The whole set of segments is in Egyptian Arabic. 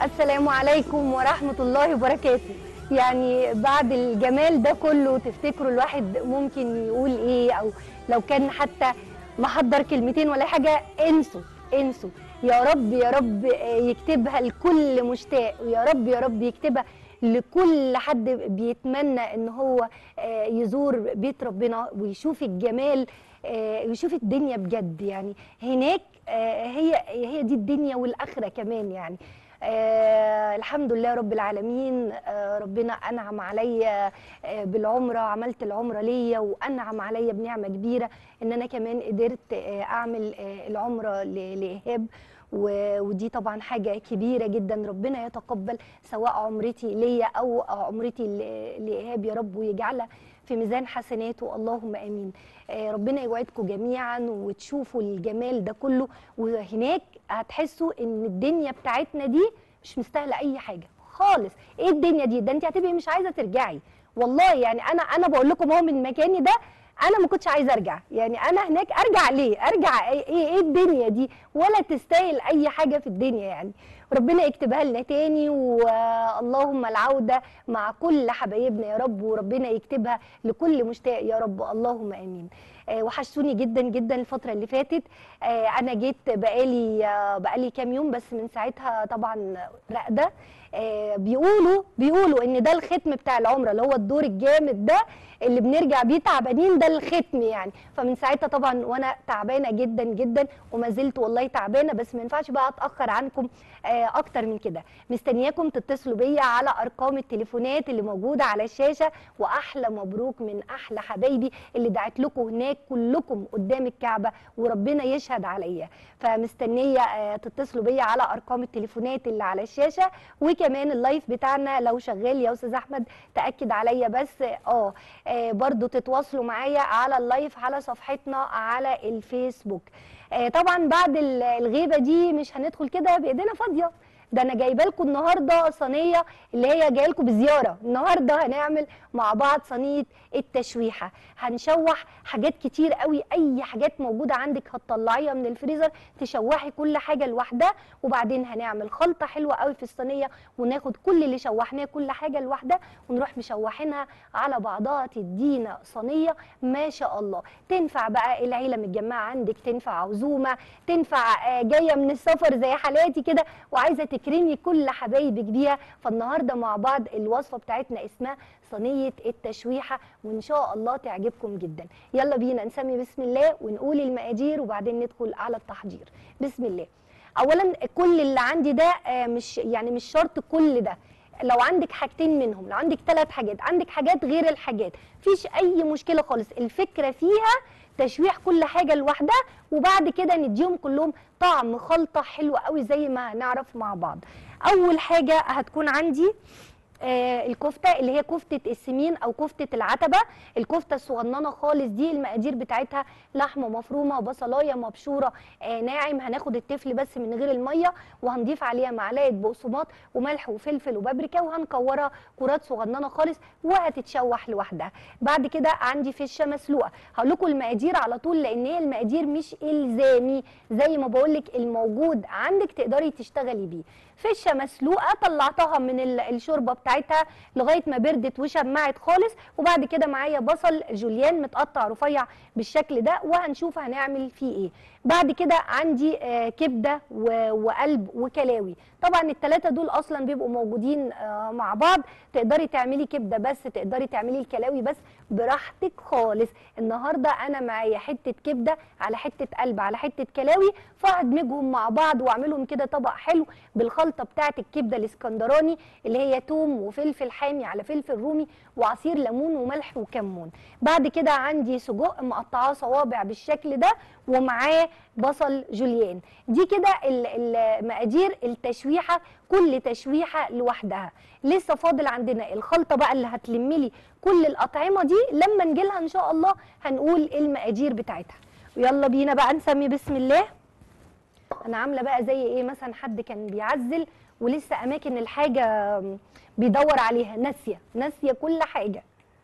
السلام عليكم ورحمة الله وبركاته يعني بعد الجمال ده كله تفتكروا الواحد ممكن يقول ايه او لو كان حتى محضر كلمتين ولا حاجة انسوا انسوا يا رب يا رب يكتبها لكل مشتاق ويا رب يا رب يكتبها لكل حد بيتمنى ان هو يزور بيت ربنا ويشوف الجمال ويشوف الدنيا بجد يعني هناك هي هي دي الدنيا والاخره كمان يعني آه الحمد لله رب العالمين آه ربنا انعم عليا آه بالعمره عملت العمره ليا وانعم عليا بنعمه كبيره ان انا كمان قدرت آه اعمل آه العمره لايهاب ودي طبعا حاجه كبيره جدا ربنا يتقبل سواء عمرتي ليا او عمرتي لايهاب يا رب ويجعلها في ميزان حسناته اللهم امين ربنا يوعدكم جميعا وتشوفوا الجمال ده كله وهناك هتحسوا ان الدنيا بتاعتنا دي مش مستاهله اي حاجه خالص ايه الدنيا دي ده انت هتبقي مش عايزه ترجعي والله يعني انا انا بقول لكم اهو من مكاني ده انا ما كنتش عايزه ارجع يعني انا هناك ارجع ليه ارجع ايه ايه الدنيا دي ولا تستاهل اي حاجه في الدنيا يعني ربنا يكتبها لنا تاني واللهم العوده مع كل حبايبنا يا رب وربنا يكتبها لكل مشتاق يا رب اللهم امين آه وحشتوني جدا جدا الفتره اللي فاتت آه انا جيت بقالي آه بقالي كام يوم بس من ساعتها طبعا راقده بيقولوا بيقولوا ان ده الختم بتاع العمره اللي هو الدور الجامد ده اللي بنرجع بيه تعبانين ده الختم يعني فمن ساعتها طبعا وانا تعبانه جدا جدا وما زلت والله تعبانه بس ما ينفعش بقى اتاخر عنكم اكتر من كده مستنياكم تتصلوا بيا على ارقام التليفونات اللي موجوده على الشاشه واحلى مبروك من احلى حبايبي اللي دعت لكم هناك كلكم قدام الكعبه وربنا يشهد عليا فمستنيه تتصلوا بيا على ارقام التليفونات اللي على الشاشه وكمان اللايف بتاعنا لو شغال يا استاذ احمد تاكد عليا بس اه آه برضو تتواصلوا معايا على اللايف على صفحتنا على الفيسبوك آه طبعا بعد الغيبه دي مش هندخل كده بايدينا فاضيه ده انا جايبه لكم النهارده صينيه اللي هي جايه لكم بزياره النهارده هنعمل مع بعض صينيه التشويحه هنشوح حاجات كتير قوي اي حاجات موجوده عندك هتطلعيها من الفريزر تشوحي كل حاجه لوحدها وبعدين هنعمل خلطه حلوه قوي في الصينيه وناخد كل اللي شوحناه كل حاجه لوحدها ونروح مشوحينها على بعضها تدينا صينيه ما شاء الله تنفع بقى العيله متجمعه عندك تنفع عزومه تنفع جايه من السفر زي حالاتي كده وعايزه تكرمي كل حبايبك بيها فالنهارده مع بعض الوصفه بتاعتنا اسمها صينيه التشويحه وان شاء الله تعجبكم جدا يلا بينا نسمي بسم الله ونقول المقادير وبعدين ندخل على التحضير بسم الله اولا كل اللي عندي ده مش يعني مش شرط كل ده لو عندك حاجتين منهم لو عندك ثلاث حاجات عندك حاجات غير الحاجات فيش اي مشكله خالص الفكره فيها تشويح كل حاجه لوحدها وبعد كده نديهم كلهم طعم خلطه حلوه قوي زي ما هنعرف مع بعض اول حاجه هتكون عندي آه الكفته اللي هي كفته السمين او كفته العتبه الكفته الصغننه خالص دي المقادير بتاعتها لحمه مفرومه بصلايه مبشوره آه ناعم هناخد التفل بس من غير الميه وهنضيف عليها معلقه بقسماط وملح وفلفل وبابريكا وهنكورها كرات صغننه خالص وهتتشوح لوحدها بعد كده عندي فشه مسلوقه هقول لكم المقادير على طول لان هي المقادير مش الزامي زي ما بقول لك الموجود عندك تقدري تشتغلي بيه فشه مسلوقه طلعتها من الشوربه بتاعتها لغايه ما بردت وشمعت خالص وبعد كده معايا بصل جوليان متقطع رفيع بالشكل ده وهنشوف هنعمل فيه ايه بعد كده عندي آه كبده وقلب وكلاوي طبعا الثلاثه دول اصلا بيبقوا موجودين آه مع بعض تقدري تعملي كبده بس تقدري تعملي الكلاوي بس براحتك خالص النهارده انا معايا حته كبده على حته قلب على حته كلاوي فادمجهم مع بعض واعملهم كده طبق حلو بالخلطه بتاعه الكبده الاسكندراني اللي هي توم وفلفل حامي على فلفل رومي وعصير ليمون وملح وكمون بعد كده عندي سجق مقطعاه صوابع بالشكل ده ومعاه بصل جوليان دي كده المقادير التشويحه كل تشويحه لوحدها لسه فاضل عندنا الخلطه بقى اللي هتلمي لي كل الاطعمه دي لما نجي لها ان شاء الله هنقول المقادير بتاعتها ويلا بينا بقى نسمي بسم الله انا عامله بقى زي ايه مثلا حد كان بيعزل ولسه اماكن الحاجه بيدور عليها ناسيه ناسيه كل حاجه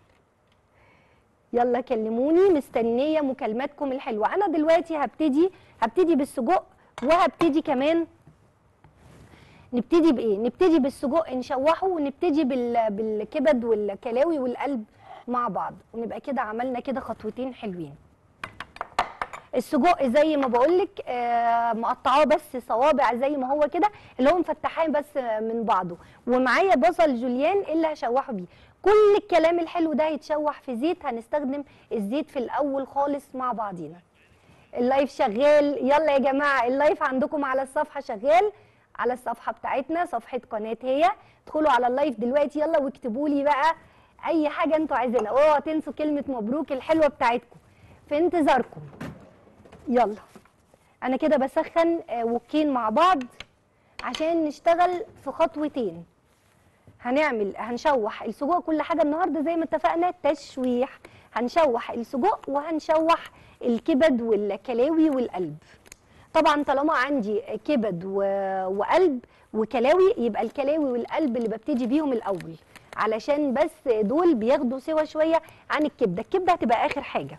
يلا كلموني مستنيه مكالماتكم الحلوه انا دلوقتي هبتدي هبتدي بالسجق وهبتدي كمان نبتدي بايه نبتدي بالسجق نشوحه ونبتدي بال... بالكبد والكلاوي والقلب مع بعض ونبقى كده عملنا كده خطوتين حلوين السجق زي ما بقولك آه مقطعاه بس صوابع زي ما هو كده اللي هو مفتحاه بس من بعضه ومعايا بصل جوليان اللي هشوحه بيه كل الكلام الحلو ده هيتشوح في زيت هنستخدم الزيت في الاول خالص مع بعضينا اللايف شغال يلا يا جماعه اللايف عندكم على الصفحه شغال على الصفحه بتاعتنا صفحه قناه هي ادخلوا على اللايف دلوقتي يلا واكتبوا لي بقى اي حاجه انتوا عايزينها اوعوا تنسوا كلمه مبروك الحلوه بتاعتكم في انتظاركم يلا انا كده بسخن آه، وكين مع بعض عشان نشتغل في خطوتين هنعمل هنشوح السجق كل حاجه النهارده زي ما اتفقنا تشويح هنشوح السجق وهنشوح الكبد والكلاوي والقلب طبعا طالما عندي كبد و- وقلب وكلاوي يبقى الكلاوي والقلب اللي ببتدي بيهم الاول علشان بس دول بياخدوا سوا شويه عن الكبده الكبده هتبقى اخر حاجه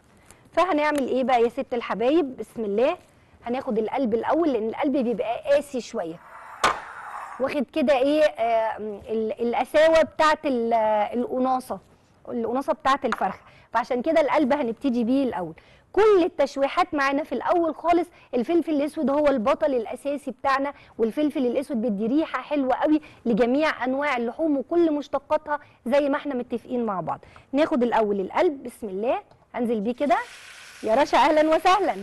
فهنعمل ايه بقى يا ست الحبايب بسم الله هناخد القلب الاول لان القلب بيبقى قاسي شويه واخد كده ايه آه ال- القساوه بتاعت ال- القناصه القناصه بتاعت الفرخه فعشان كده القلب هنبتدي بيه الاول كل التشويحات معانا في الاول خالص الفلفل الاسود هو البطل الاساسي بتاعنا والفلفل الاسود بيدي ريحه حلوه قوي لجميع انواع اللحوم وكل مشتقاتها زي ما احنا متفقين مع بعض ناخد الاول القلب بسم الله انزل بيه كده يا رشا اهلا وسهلا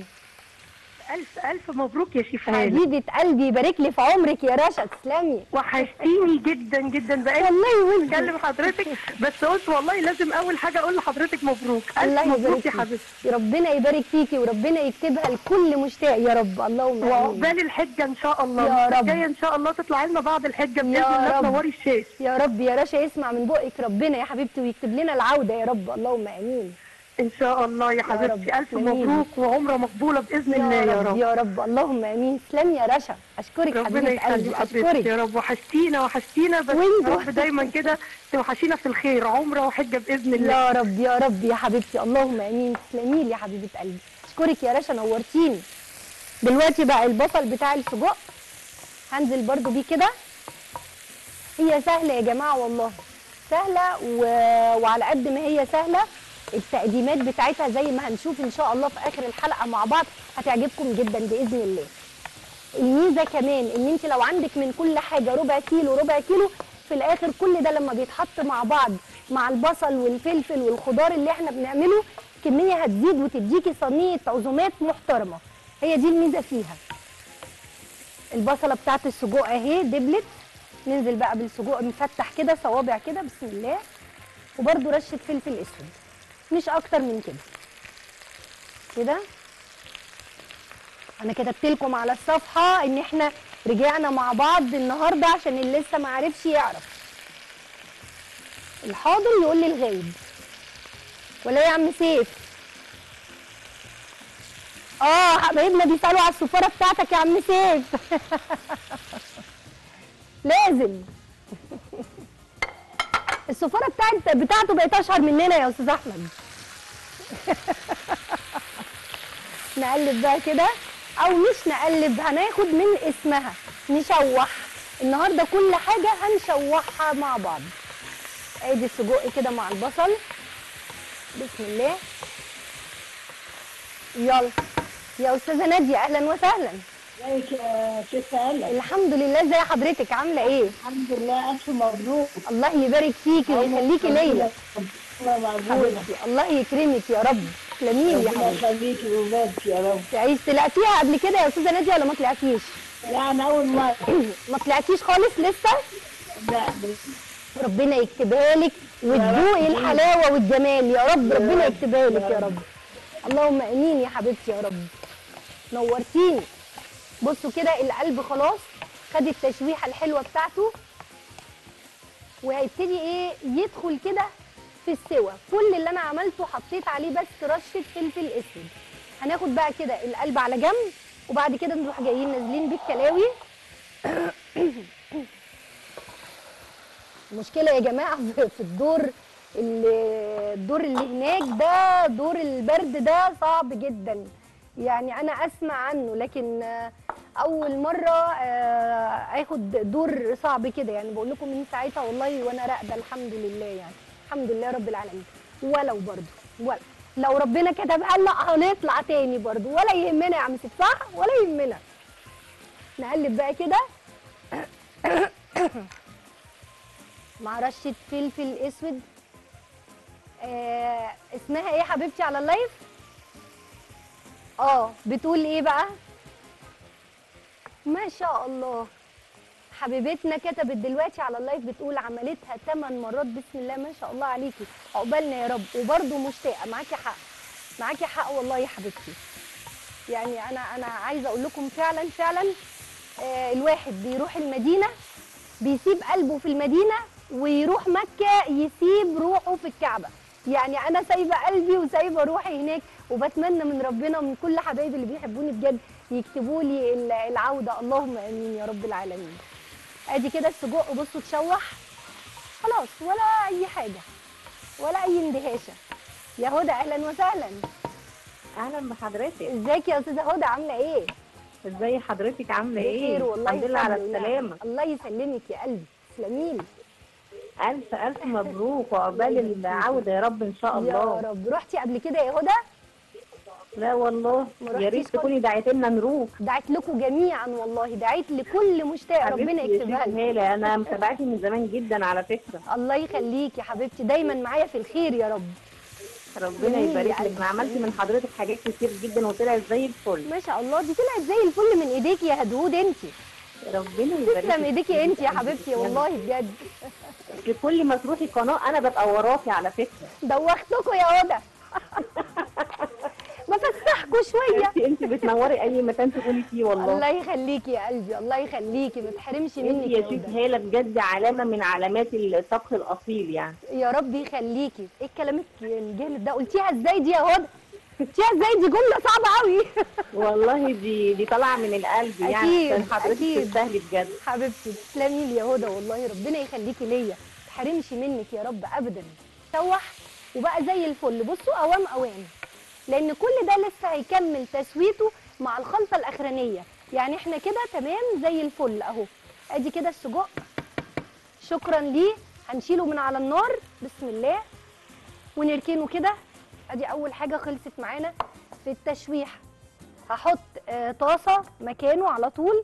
ألف ألف مبروك يا شيف هاني حبيبه قلبي يبارك لي في عمرك يا رشا تسلمي وحشتيني جدا جدا بقالي والله وانت بكلم حضرتك بس قلت والله لازم أول حاجة أقول لحضرتك مبروك ألف الله يبارك مبروك يا فيك. حبيبتي ربنا يبارك فيكي وربنا يكتبها لكل مشتاق يا رب اللهم امين وعقبال الحجة إن شاء الله يا رب. جاية إن شاء الله تطلع لنا بعد الحجة بإذن يا الله رب. تنوري الشاش يا رب يا رشا يسمع من بقك ربنا يا حبيبتي ويكتب لنا العوده يا رب اللهم امين إن شاء الله يا حبيبتي رب. ألف تسلميلي. مبروك وعمرة مقبولة بإذن الله يا رب يا رب اللهم امين تسلمي يا رشا اشكرك ربنا حبيبه يخلي قلبي حضرتك اشكرك يا رب وحشتينا وحشتينا بس وانتوا. يا رب دايما كده توحشينا في الخير عمرة وحجة بإذن الله يا رب يا رب يا حبيبتي اللهم امين تسلمي لي يا حبيبه قلبي اشكرك يا رشا نورتيني دلوقتي بقى البصل بتاع السجق هنزل برضو بيه كده هي سهله يا جماعه والله سهله و... وعلى قد ما هي سهله التقديمات بتاعتها زي ما هنشوف ان شاء الله في اخر الحلقه مع بعض هتعجبكم جدا باذن الله الميزه كمان ان انت لو عندك من كل حاجه ربع كيلو ربع كيلو في الاخر كل ده لما بيتحط مع بعض مع البصل والفلفل والخضار اللي احنا بنعمله كميه هتزيد وتديكي صينيه عزومات محترمه هي دي الميزه فيها البصله بتاعت السجق اهي دبلت ننزل بقى بالسجق مفتح كده صوابع كده بسم الله وبرده رشه فلفل اسود مش اكتر من كده كده انا كتبت لكم على الصفحه ان احنا رجعنا مع بعض النهارده عشان اللي لسه ما عرفش يعرف الحاضر يقول لي الغايب ولا إيه يا عم سيف اه حبايبنا بيسالوا على السفاره بتاعتك يا عم سيف لازم السفاره بتاعت بتاعته بقت اشهر مننا يا استاذ احمد نقلب بقى كده او مش نقلب هناخد من اسمها نشوح النهارده كل حاجه هنشوحها مع بعض ادي السجق كده مع البصل بسم الله يلا يا استاذه ناديه اهلا وسهلا ازيك يا شيخ هلا الحمد لله ازي حضرتك عامله ايه الحمد لله الف مبروك الله يبارك فيكي ويخليكي ليا الله مبروك حبيبتي الله يكرمك يا رب تسلمي لي يا ربنا حبيبتي يخليكي ويبارك يا رب تعيش طلعتيها قبل كده يا استاذه ناديه ولا ما طلعتيش لا انا اول مره ما طلعتيش خالص لسه لا ربنا يكتبها لك وتذوقي الحلاوه والجمال يا رب ربنا يكتبها لك يا رب اللهم امين يا حبيبتي يا رب نورتيني بصوا كده القلب خلاص خد التشويحه الحلوه بتاعته وهيبتدي ايه يدخل كده في السوا كل اللي انا عملته حطيت عليه بس رشه فلفل اسود هناخد بقى كده القلب على جنب وبعد كده نروح جايين نازلين بالكلاوي المشكله يا جماعه في في الدور اللي الدور اللي هناك ده دور البرد ده صعب جدا يعني انا اسمع عنه لكن آه، اول مره آه، اخد دور صعب كده يعني بقول لكم من ساعتها والله وانا راقده الحمد لله يعني الحمد لله رب العالمين ولو برضو ولا لو ربنا كتبها لنا هنطلع تاني برضو ولا يهمنا يا عم سيف صح ولا يهمنا نقلب بقى كده مع رشه فلفل اسود آه اسمها ايه يا حبيبتي على اللايف اه بتقول ايه بقى ما شاء الله حبيبتنا كتبت دلوقتي على اللايف بتقول عملتها 8 مرات بسم الله ما شاء الله عليكي عقبالنا يا رب وبرده مشتاقه معاكي حق معاكي حق والله يا حبيبتي يعني انا انا عايزه اقول لكم فعلا فعلا آه الواحد بيروح المدينه بيسيب قلبه في المدينه ويروح مكه يسيب روحه في الكعبه يعني انا سايبه قلبي وسايبه روحي هناك وبتمنى من ربنا ومن كل حبايبي اللي بيحبوني بجد يكتبوا لي ال- العوده اللهم امين يا رب العالمين ادي كده السجق بصوا اتشوح خلاص ولا اي حاجه ولا اي اندهاشه يا هدى اهلا وسهلا اهلا بحضرتك ازيك يا استاذه هدى عامله ايه ازاي حضرتك عامله ايه بخير والله الحمد لله على الحمد لله. السلامه الله يسلمك يا قلبي تسلمي لي الف الف مبروك وعقبال الله يبارك العوده يا رب ان شاء يا الله رب رحتي قبل كده يا هدى لا والله ما يا رحتيش ريت خالص؟ تكوني دعيت لنا نروح دعيت لكم جميعا والله دعيت لكل مشتاق ربنا حبيبتي يا يكتبها شيخ لي هاله انا متابعتي من زمان جدا على فكره الله يخليكي يا حبيبتي دايما معايا في الخير يا رب ربنا جميل يبارك يا لك قلبي. انا عملت من حضرتك حاجات كتير جدا وطلعت زي الفل ما شاء الله دي طلعت زي الفل من ايديكي يا هدهود انت ربنا يبارك تسلم لك. ايديكي انت يا حبيبتي والله بجد كل ما تروحي قناه انا ببقى وراكي على فكره دوختكم يا هدى بفسحكوا شويه انت انت بتنوري اي مكان تقولي فيه والله الله يخليكي يا قلبي الله يخليكي ما تحرمش انت منك يا يا شيخ هدى هاله بجد علامه من علامات الطبخ الاصيل يعني يا رب يخليكي ايه الكلام الجامد ده قلتيها ازاي دي يا هدى قلتيها ازاي دي جمله صعبه قوي والله دي دي طالعه من القلب يعني أكيد، عشان حضرتك أكيد. تستاهلي بجد حبيبتي تسلمي لي يا هدى والله ربنا يخليكي ليا ما تحرمش منك يا رب ابدا شوح وبقى زي الفل بصوا اوام اوام لان كل ده لسه هيكمل تسويته مع الخلطه الاخرانيه يعني احنا كده تمام زي الفل اهو ادي كده السجق شكرا ليه هنشيله من على النار بسم الله ونركنه كده ادي اول حاجه خلصت معانا في التشويح هحط آه طاسه مكانه على طول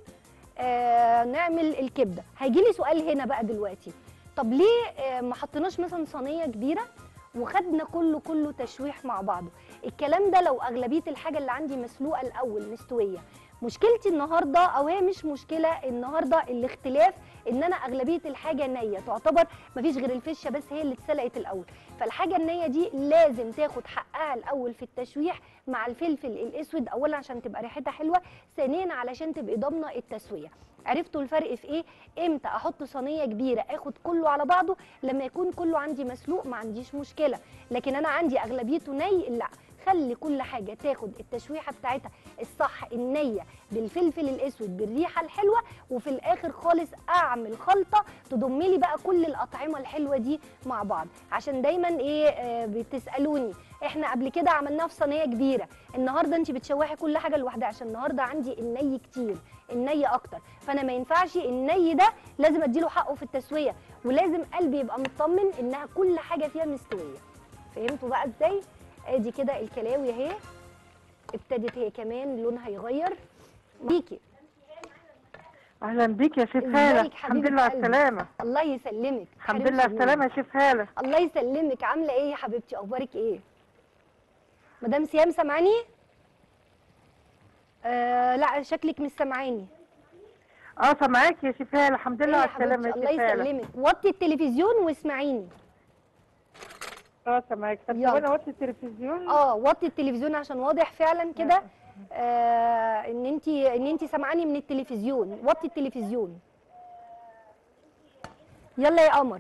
آه نعمل الكبده هيجي لي سؤال هنا بقى دلوقتي طب ليه آه ما حطيناش مثلا صينيه كبيره وخدنا كله كله تشويح مع بعضه الكلام ده لو اغلبيه الحاجه اللي عندي مسلوقه الاول مستويه مشكلتي النهارده او هي مش مشكله النهارده الاختلاف ان انا اغلبيه الحاجه نيه تعتبر مفيش غير الفشه بس هي اللي اتسلقت الاول فالحاجه النيه دي لازم تاخد حقها الاول في التشويح مع الفلفل الاسود اولا عشان تبقى ريحتها حلوه ثانيا علشان تبقي ضامنه التسويه عرفتوا الفرق في ايه امتى احط صينيه كبيره اخد كله على بعضه لما يكون كله عندي مسلوق ما عنديش مشكله لكن انا عندي اغلبيته ني لا خلي كل حاجه تاخد التشويحه بتاعتها الصح النيه بالفلفل الاسود بالريحه الحلوه وفي الاخر خالص اعمل خلطه تضم لي بقى كل الاطعمه الحلوه دي مع بعض عشان دايما ايه آه بتسالوني احنا قبل كده عملناها في صينيه كبيره النهارده انت بتشوحي كل حاجه لوحدها عشان النهارده عندي الني كتير الني اكتر فانا ما ينفعش الني ده لازم اديله حقه في التسويه ولازم قلبي يبقى مطمن انها كل حاجه فيها مستويه فهمتوا بقى ازاي ادي كده الكلاوي اهي ابتدت هي كمان لونها يغير ليكي اهلا بيك يا شيف ازيك هاله حبيبة الحمد لله على قلبي؟ السلامه الله يسلمك الحمد لله على حبيبتي السلامه يا شيف هاله الله يسلمك عامله ايه يا حبيبتي اخبارك ايه مدام سيام سامعاني آه لا شكلك مش سامعاني اه سامعاك يا شيف هاله الحمد ايه لله يا على السلامه حبيبتي يا الله شيف هاله يسلمك وطي التلفزيون واسمعيني اه سامعاك طب يلا. وانا وطي التلفزيون اه وطي التلفزيون عشان واضح فعلا كده آه ان انت ان انت سامعاني من التلفزيون وطي التلفزيون يلا يا قمر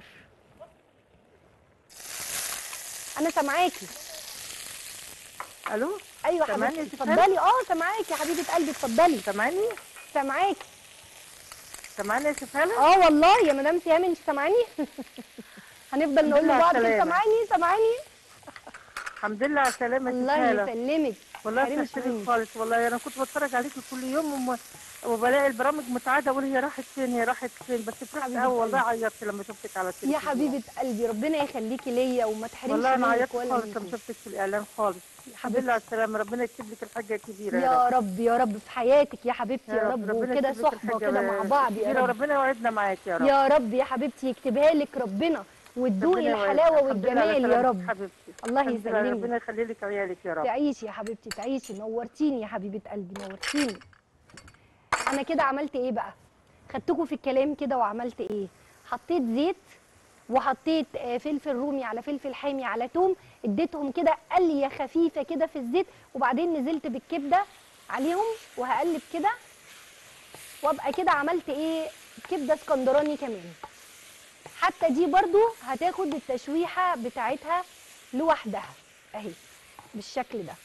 انا سامعاكي الو ايوه سامعني حبيبتي يا ست هلا؟ اتفضلي اه سامعاكي يا حبيبه قلبي اتفضلي سامعني سامعاكي سامعني يا شيف هاله اه والله يا مدام سيام انت سامعاني هنفضل نقول لله على لبعض السلامة. سامعاني سامعاني الحمد لله على السلامه يا شيف الله هاله يسلمك والله حرمش بتشترك منك. خالص والله انا كنت بتفرج عليكي كل يوم وما وبلاقي البرامج متعاده اقول هي راحت فين هي راحت فين بس فرحت حبيبة قوي والله قلبي. عيطت لما شفتك على يا التلفزيون حبيبه قلبي ربنا يخليكي ليا وما تحرمش والله انا منك عيطت ولا خالص لما منكم. شفتك في الاعلان خالص الحمد حبيبتي. لله على السلامه ربنا يكتب لك الحاجه الكبيره يا رب يا رب في حياتك يا حبيبتي يا رب ربنا وكده يكتب لك صحبه الحاجة كده مع بعض يا الكبيرة رب وربنا يوعدنا معاك يا رب يا رب يا حبيبتي يكتبها لك ربنا وتدوقي ربنا يوعدنا. الحلاوه الحمد لله على والجمال يا سلامتك رب حبيبتي الله الحمد لله، يسلمك. ربنا يخلي لك عيالك يا رب تعيشي يا حبيبتي تعيشي نورتيني يا حبيبه قلبي نورتيني انا كده عملت ايه بقى خدتكم في الكلام كده وعملت ايه حطيت زيت وحطيت آه، فلفل رومي على فلفل حامي على توم اديتهم كده قليه خفيفه كده في الزيت وبعدين نزلت بالكبده عليهم وهقلب كده وابقى كده عملت ايه كبده اسكندراني كمان حتى دي برضو هتاخد التشويحه بتاعتها لوحدها اهي بالشكل ده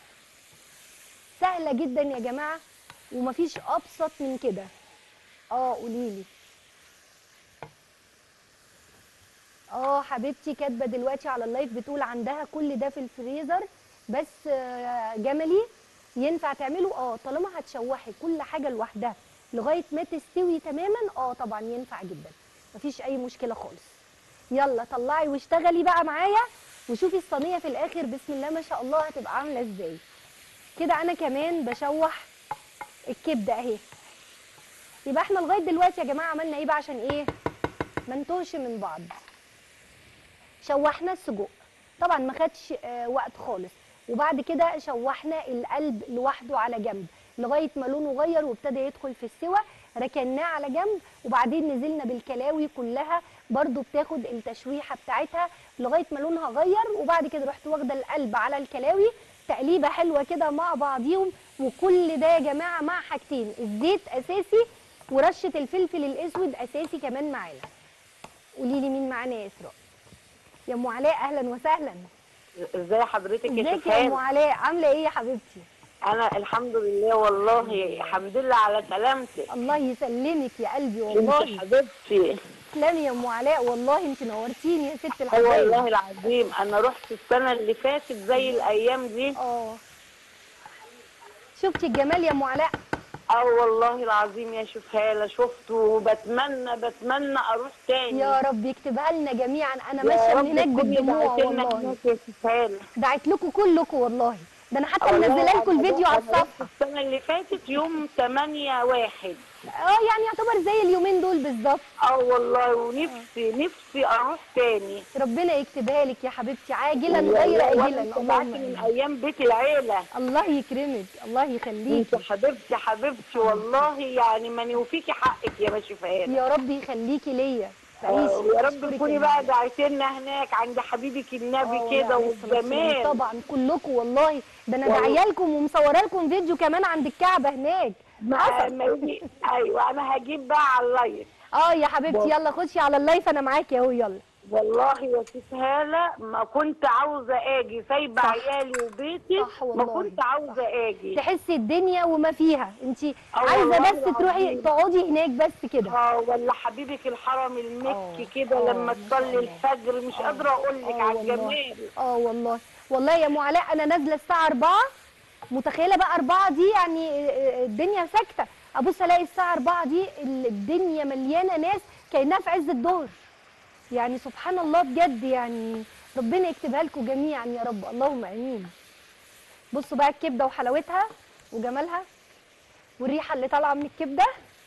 سهله جدا يا جماعه ومفيش ابسط من كده اه قوليلي اه حبيبتي كاتبه دلوقتي على اللايف بتقول عندها كل ده في الفريزر بس آه، جملي ينفع تعمله اه طالما هتشوحي كل حاجه لوحدها لغايه ما تستوي تماما اه طبعا ينفع جدا مفيش اي مشكله خالص يلا طلعي واشتغلي بقى معايا وشوفي الصينيه في الاخر بسم الله ما شاء الله هتبقى عامله ازاي كده انا كمان بشوح الكبده اهي يبقى احنا لغايه دلوقتي يا جماعه عملنا ايه بقى عشان ايه ما نتوهش من بعض شوحنا السجق طبعا ما خدش آه، وقت خالص وبعد كده شوحنا القلب لوحده على جنب لغايه ما لونه غير وابتدى يدخل في السوى ركناه على جنب وبعدين نزلنا بالكلاوي كلها برضو بتاخد التشويحه بتاعتها لغايه ما لونها غير وبعد كده رحت واخده القلب على الكلاوي تقليبه حلوه كده مع بعضيهم وكل ده يا جماعه مع حاجتين الزيت اساسي ورشه الفلفل الاسود اساسي كمان معانا قولي لي مين معانا يا اسراء يا ام علاء اهلا وسهلا ازاي حضرتك يا ازيك يا ام شيخان علاء عامله ايه يا حبيبتي انا الحمد لله والله الحمد لله على سلامتك الله يسلمك يا قلبي انت والله حبيبتي تسلمي يا ام علاء والله انت نورتيني يا ست اه والله الحبايب العظيم انا رحت السنه اللي فاتت زي الايام دي اه شفتي الجمال يا ام علاء اه والله العظيم يا شفهاله شفته وبتمنى بتمنى اروح تاني يا رب يكتبها لنا جميعا انا يا ماشيه رب من هناك تكوني بالدموع بعتي لنا والله هناك يا شفهاله دعيت لكم كلكم والله ده انا حتى والله منزله لكم أنا الفيديو على رحت- أنا رحت الصفحه السنه اللي فاتت يوم 8 واحد اه يعني يعتبر زي اليومين دول بالظبط اه والله ونفسي نفسي اروح تاني ربنا يكتبها لك يا حبيبتي عاجلا غير والله اجلا وأنا اللهم طلعت من آمين. ايام بيت العيله الله يكرمك الله يخليك انت حبيبتي حبيبتي والله يعني ما نوفيكي حقك يا باشا فؤاد يا رب يخليكي ليا آه، تعيشي ويا رب أشكرك تكوني يا بقى رب. دعيتينا هناك عند حبيبك النبي آه، كده عليه الصلاة والسلام. والجمال طبعا كلكم والله ده انا والله. داعيه لكم ومصوره لكم فيديو كمان عند الكعبه هناك ما حصل. ما يجي ايوه انا هجيب بقى على اللايف اه يا حبيبتي والله. يلا خشي على اللايف انا معاكي اهو يلا والله يا ست هاله ما كنت عاوزه اجي سايبه صح. عيالي وبيتي صح والله. ما كنت عاوزه اجي تحسي الدنيا وما فيها انت عايزه والله بس تروحي العظيم. تقعدي هناك بس كده اه ولا حبيبك الحرم آه، المكي كده آه، لما ما شاء تصلي الله. الفجر مش آه، قادره اقول لك آه على والله. الجمال اه والله والله يا ام علاء انا نازله الساعه 4 متخيله بقى 4 دي يعني آه، الدنيا ساكته ابص الاقي الساعه 4 دي الدنيا مليانه ناس كانها في عز الظهر يعني سبحان الله بجد يعني ربنا يكتبها لكم جميعا يا رب اللهم امين بصوا بقى الكبده وحلاوتها وجمالها والريحه اللي طالعه من الكبده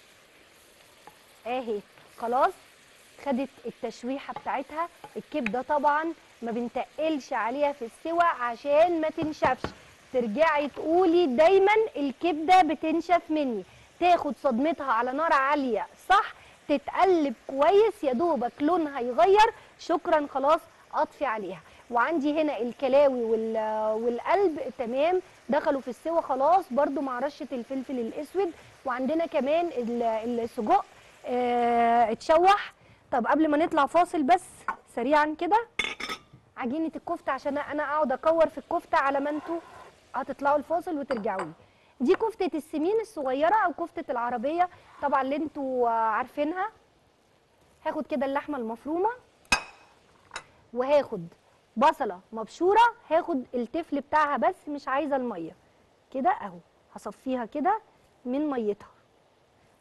اهي خلاص خدت التشويحه بتاعتها الكبده طبعا ما بنتقلش عليها في السوى عشان ما تنشفش ترجعي تقولي دايما الكبده بتنشف مني تاخد صدمتها على نار عاليه صح تتقلب كويس يا دوبك لونها يغير شكرا خلاص اطفي عليها وعندي هنا الكلاوي وال- والقلب تمام دخلوا في السوا خلاص برضو مع رشه الفلفل الاسود وعندنا كمان ال- السجق آه، اتشوح طب قبل ما نطلع فاصل بس سريعا كده عجينه الكفته عشان انا اقعد اكور في الكفته على ما انتوا هتطلعوا الفاصل وترجعوا لي دي كفته السمين الصغيره او كفته العربيه طبعا اللي انتوا آه، عارفينها هاخد كده اللحمه المفرومه وهاخد بصله مبشوره هاخد التفل بتاعها بس مش عايزه الميه كده اهو هصفيها كده من ميتها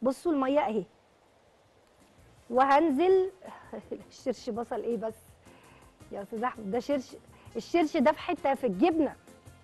بصوا الميه اهي وهنزل الشرش بصل ايه بس يا استاذ احمد ده شرش الشرش ده في حته في الجبنه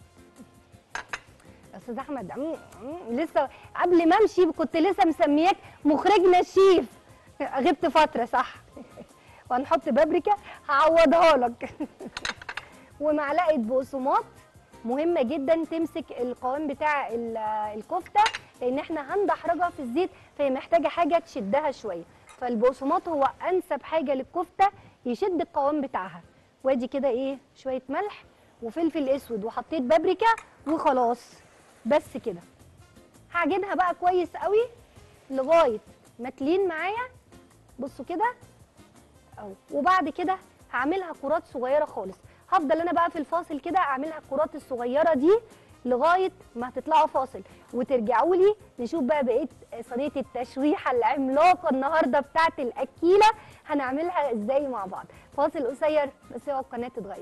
يا استاذ احمد مم، مم، لسه قبل ما امشي كنت لسه مسمياك مخرجنا الشيف غبت فتره صح وهنحط بابريكا هعوضها لك ومعلقه بقسماط مهمه جدا تمسك القوام بتاع ال- الكفته لان احنا هندحرجها في الزيت فهي محتاجه حاجه تشدها شويه فالبقسماط هو انسب حاجه للكفته يشد القوام بتاعها وادي كده ايه شويه ملح وفلفل اسود وحطيت بابريكا وخلاص بس كده هعجنها بقى كويس قوي لغايه ما تلين معايا بصوا كده اهو وبعد كده هعملها كرات صغيره خالص هفضل انا بقى في الفاصل كده اعملها الكرات الصغيره دي لغايه ما هتطلعوا فاصل وترجعوا لي نشوف بقى بقيه صينيه التشويحه العملاقه النهارده بتاعه الاكيله هنعملها ازاي مع بعض فاصل قصير بس هو القناه تتغير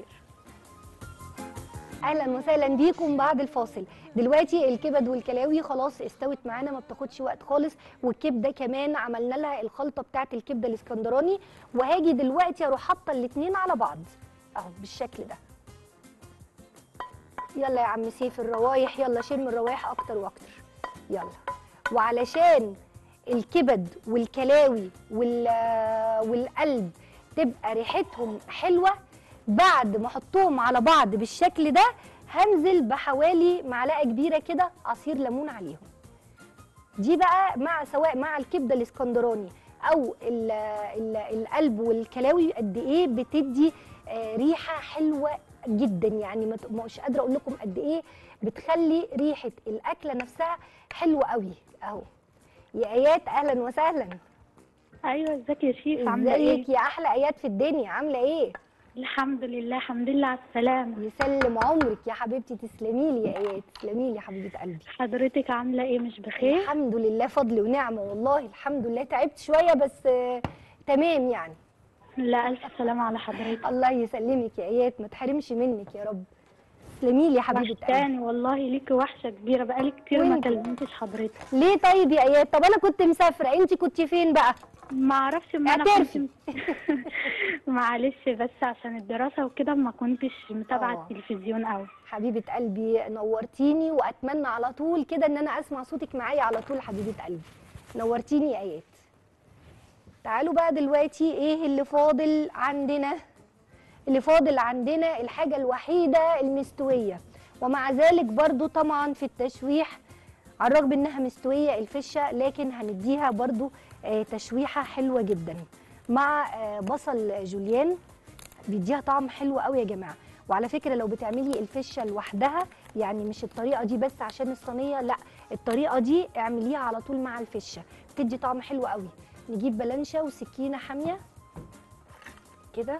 اهلا وسهلا بيكم بعد الفاصل دلوقتي الكبد والكلاوي خلاص استوت معانا ما بتاخدش وقت خالص والكبده كمان عملنا لها الخلطه بتاعه الكبده الاسكندراني وهاجي دلوقتي اروح حاطه الاثنين على بعض اهو بالشكل ده يلا يا عم سيف الروايح يلا شم الروايح اكتر واكتر يلا وعلشان الكبد والكلاوي وال والقلب تبقى ريحتهم حلوه بعد ما احطهم على بعض بالشكل ده هنزل بحوالي معلقه كبيره كده عصير ليمون عليهم دي بقى مع سواء مع الكبده الاسكندراني او ال ال القلب والكلاوي قد ايه بتدي آه، ريحه حلوه جدا يعني ما ت- مش قادره اقول لكم قد ايه بتخلي ريحه الاكله نفسها حلوه قوي اهو يا ايات اهلا وسهلا ايوه ازيك يا شيف عامله ايه ازيك يا احلى ايات في الدنيا عامله ايه الحمد لله الحمد لله على السلامه يسلم عمرك يا حبيبتي تسلمي لي يا ايات تسلمي لي يا حبيبه قلبي حضرتك عامله ايه مش بخير الحمد لله فضل ونعمه والله الحمد لله تعبت شويه بس آه، تمام يعني لا الف سلامه على حضرتك الله يسلمك يا ايات ما تحرمش منك يا رب تسلمي لي يا حبيبه قلبي وحشاني والله ليكي وحشه كبيره بقالي كتير ما وانت؟ كلمتش حضرتك ليه طيب يا ايات طب انا كنت مسافره انت كنت فين بقى ما اعرفش ما انا اعترفي. كنت معلش بس عشان الدراسه وكده ما كنتش متابعه آه. التلفزيون قوي حبيبه قلبي نورتيني واتمنى على طول كده ان انا اسمع صوتك معايا على طول حبيبه قلبي نورتيني يا ايات تعالوا بقى دلوقتي ايه اللي فاضل عندنا اللي فاضل عندنا الحاجة الوحيدة المستوية ومع ذلك برضو طبعا في التشويح على الرغم انها مستوية الفشة لكن هنديها برضو آه، تشويحة حلوة جدا مع آه، بصل جوليان بيديها طعم حلو قوي يا جماعة وعلى فكرة لو بتعملي الفشة لوحدها يعني مش الطريقة دي بس عشان الصينية لا الطريقة دي اعمليها على طول مع الفشة بتدي طعم حلو قوي نجيب بلانشة وسكينة حامية كده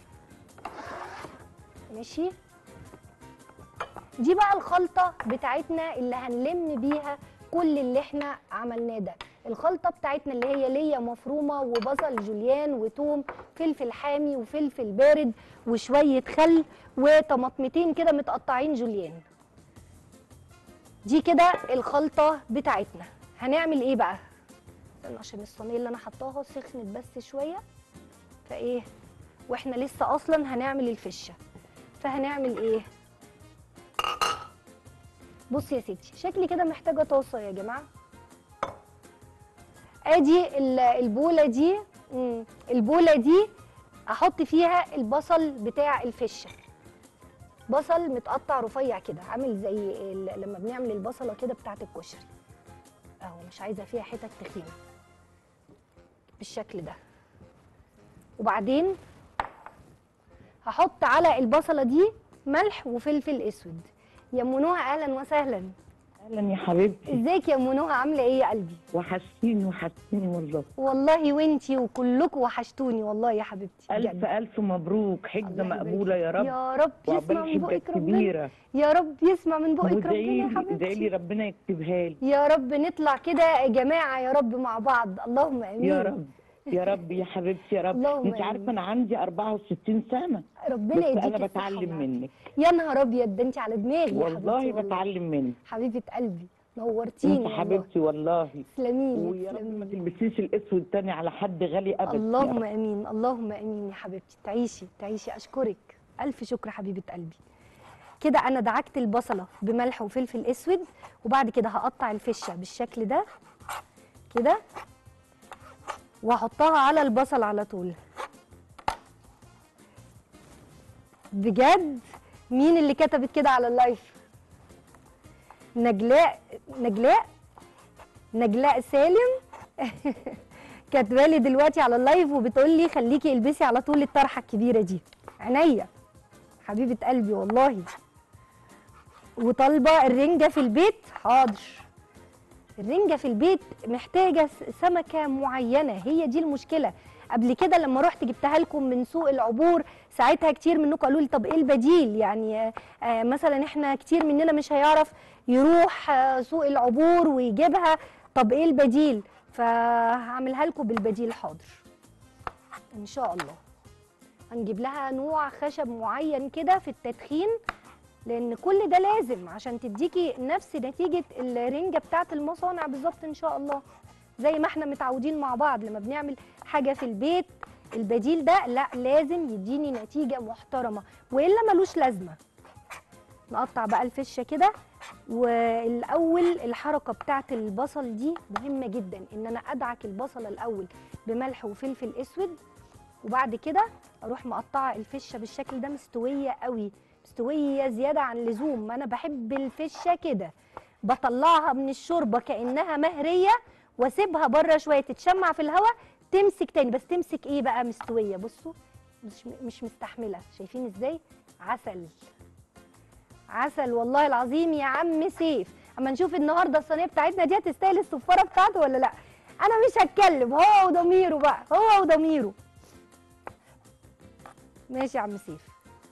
ماشي دي بقى الخلطة بتاعتنا اللي هنلم بيها كل اللي احنا عملناه ده الخلطة بتاعتنا اللي هي ليا مفرومة وبصل جوليان وتوم فلفل حامي وفلفل بارد وشوية خل وطماطمتين كده متقطعين جوليان دي كده الخلطة بتاعتنا هنعمل ايه بقى استنى عشان الصينية اللي انا حطاها سخنت بس شوية فايه واحنا لسه اصلا هنعمل الفشه فهنعمل ايه بص يا ستي شكلي كده محتاجه طاسه يا جماعه ادي ال- البوله دي مم، البوله دي احط فيها البصل بتاع الفشه بصل متقطع رفيع كده عامل زي ال- لما بنعمل البصله كده بتاعه الكشري اهو مش عايزه فيها حتت تخينه بالشكل ده وبعدين هحط على البصله دي ملح وفلفل اسود يا منوها اهلا وسهلا اهلا يا حبيبتي ازيك يا منوها عامله ايه يا قلبي وحشتيني وحشتيني والله والله وانتي وكلكم وحشتوني والله يا حبيبتي الف بجد. الف مبروك حجه الله يبارك مقبوله يا رب يا رب يسمع وعقبال من حجه بقك ربنا كبيره يا رب يسمع من بقك ربنا وادعي يا لي ادعي لي حبيبتي ربنا يكتبها لي يا رب نطلع كده يا جماعه يا رب مع بعض اللهم امين يا رب يا رب يا حبيبتي يا رب اللهم انت عارفه آمين. انا عندي 64 سنه ربنا بس يديك انا الصحة بتعلم والعافية. منك يا نهار ابيض ده انت على دماغي يا والله حبيبتي بتعلم منك حبيبه قلبي نورتيني انت والله. حبيبتي والله تسلمي لي ويا رب ما تسلمي لي. تلبسيش الاسود تاني على حد غالي ابدا يا اللهم رب. امين اللهم امين يا حبيبتي تعيشي تعيشي اشكرك الف شكر حبيبه قلبي كده انا دعكت البصله بملح وفلفل اسود وبعد كده هقطع الفشه بالشكل ده كده واحطها على البصل على طول بجد مين اللي كتبت كده على اللايف نجلاء نجلاء نجلاء سالم كاتبالي دلوقتي على اللايف وبتقول لي خليكي البسي على طول الطرحه الكبيره دي عينيا حبيبه قلبي والله وطالبه الرنجه في البيت حاضر الرنجه في البيت محتاجه س- سمكه معينه هي دي المشكله قبل كده لما رحت جبتها لكم من سوق العبور ساعتها كتير منكم قالوا لي طب ايه البديل يعني آه، آه، مثلا احنا كتير مننا مش هيعرف يروح آه، سوق العبور ويجيبها طب ايه البديل فهعملها لكم بالبديل حاضر ان شاء الله هنجيب لها نوع خشب معين كده في التدخين لان كل ده لازم عشان تديكي نفس نتيجه الرنجه بتاعه المصانع بالظبط ان شاء الله زي ما احنا متعودين مع بعض لما بنعمل حاجه في البيت البديل ده لا لازم يديني نتيجه محترمه والا ملوش لازمه نقطع بقى الفشه كده والاول الحركه بتاعه البصل دي مهمه جدا ان انا ادعك البصله الاول بملح وفلفل اسود وبعد كده اروح مقطعه الفشه بالشكل ده مستويه قوي مستويه زياده عن اللزوم انا بحب الفشه كده بطلعها من الشوربه كانها مهريه واسيبها بره شويه تتشمع في الهواء تمسك تاني بس تمسك ايه بقى مستويه بصوا مش مش مستحمله شايفين ازاي عسل عسل والله العظيم يا عم سيف اما نشوف النهارده الصينيه بتاعتنا دي هتستاهل الصفاره بتاعته ولا لا انا مش هتكلم هو وضميره بقى هو وضميره ماشي يا عم سيف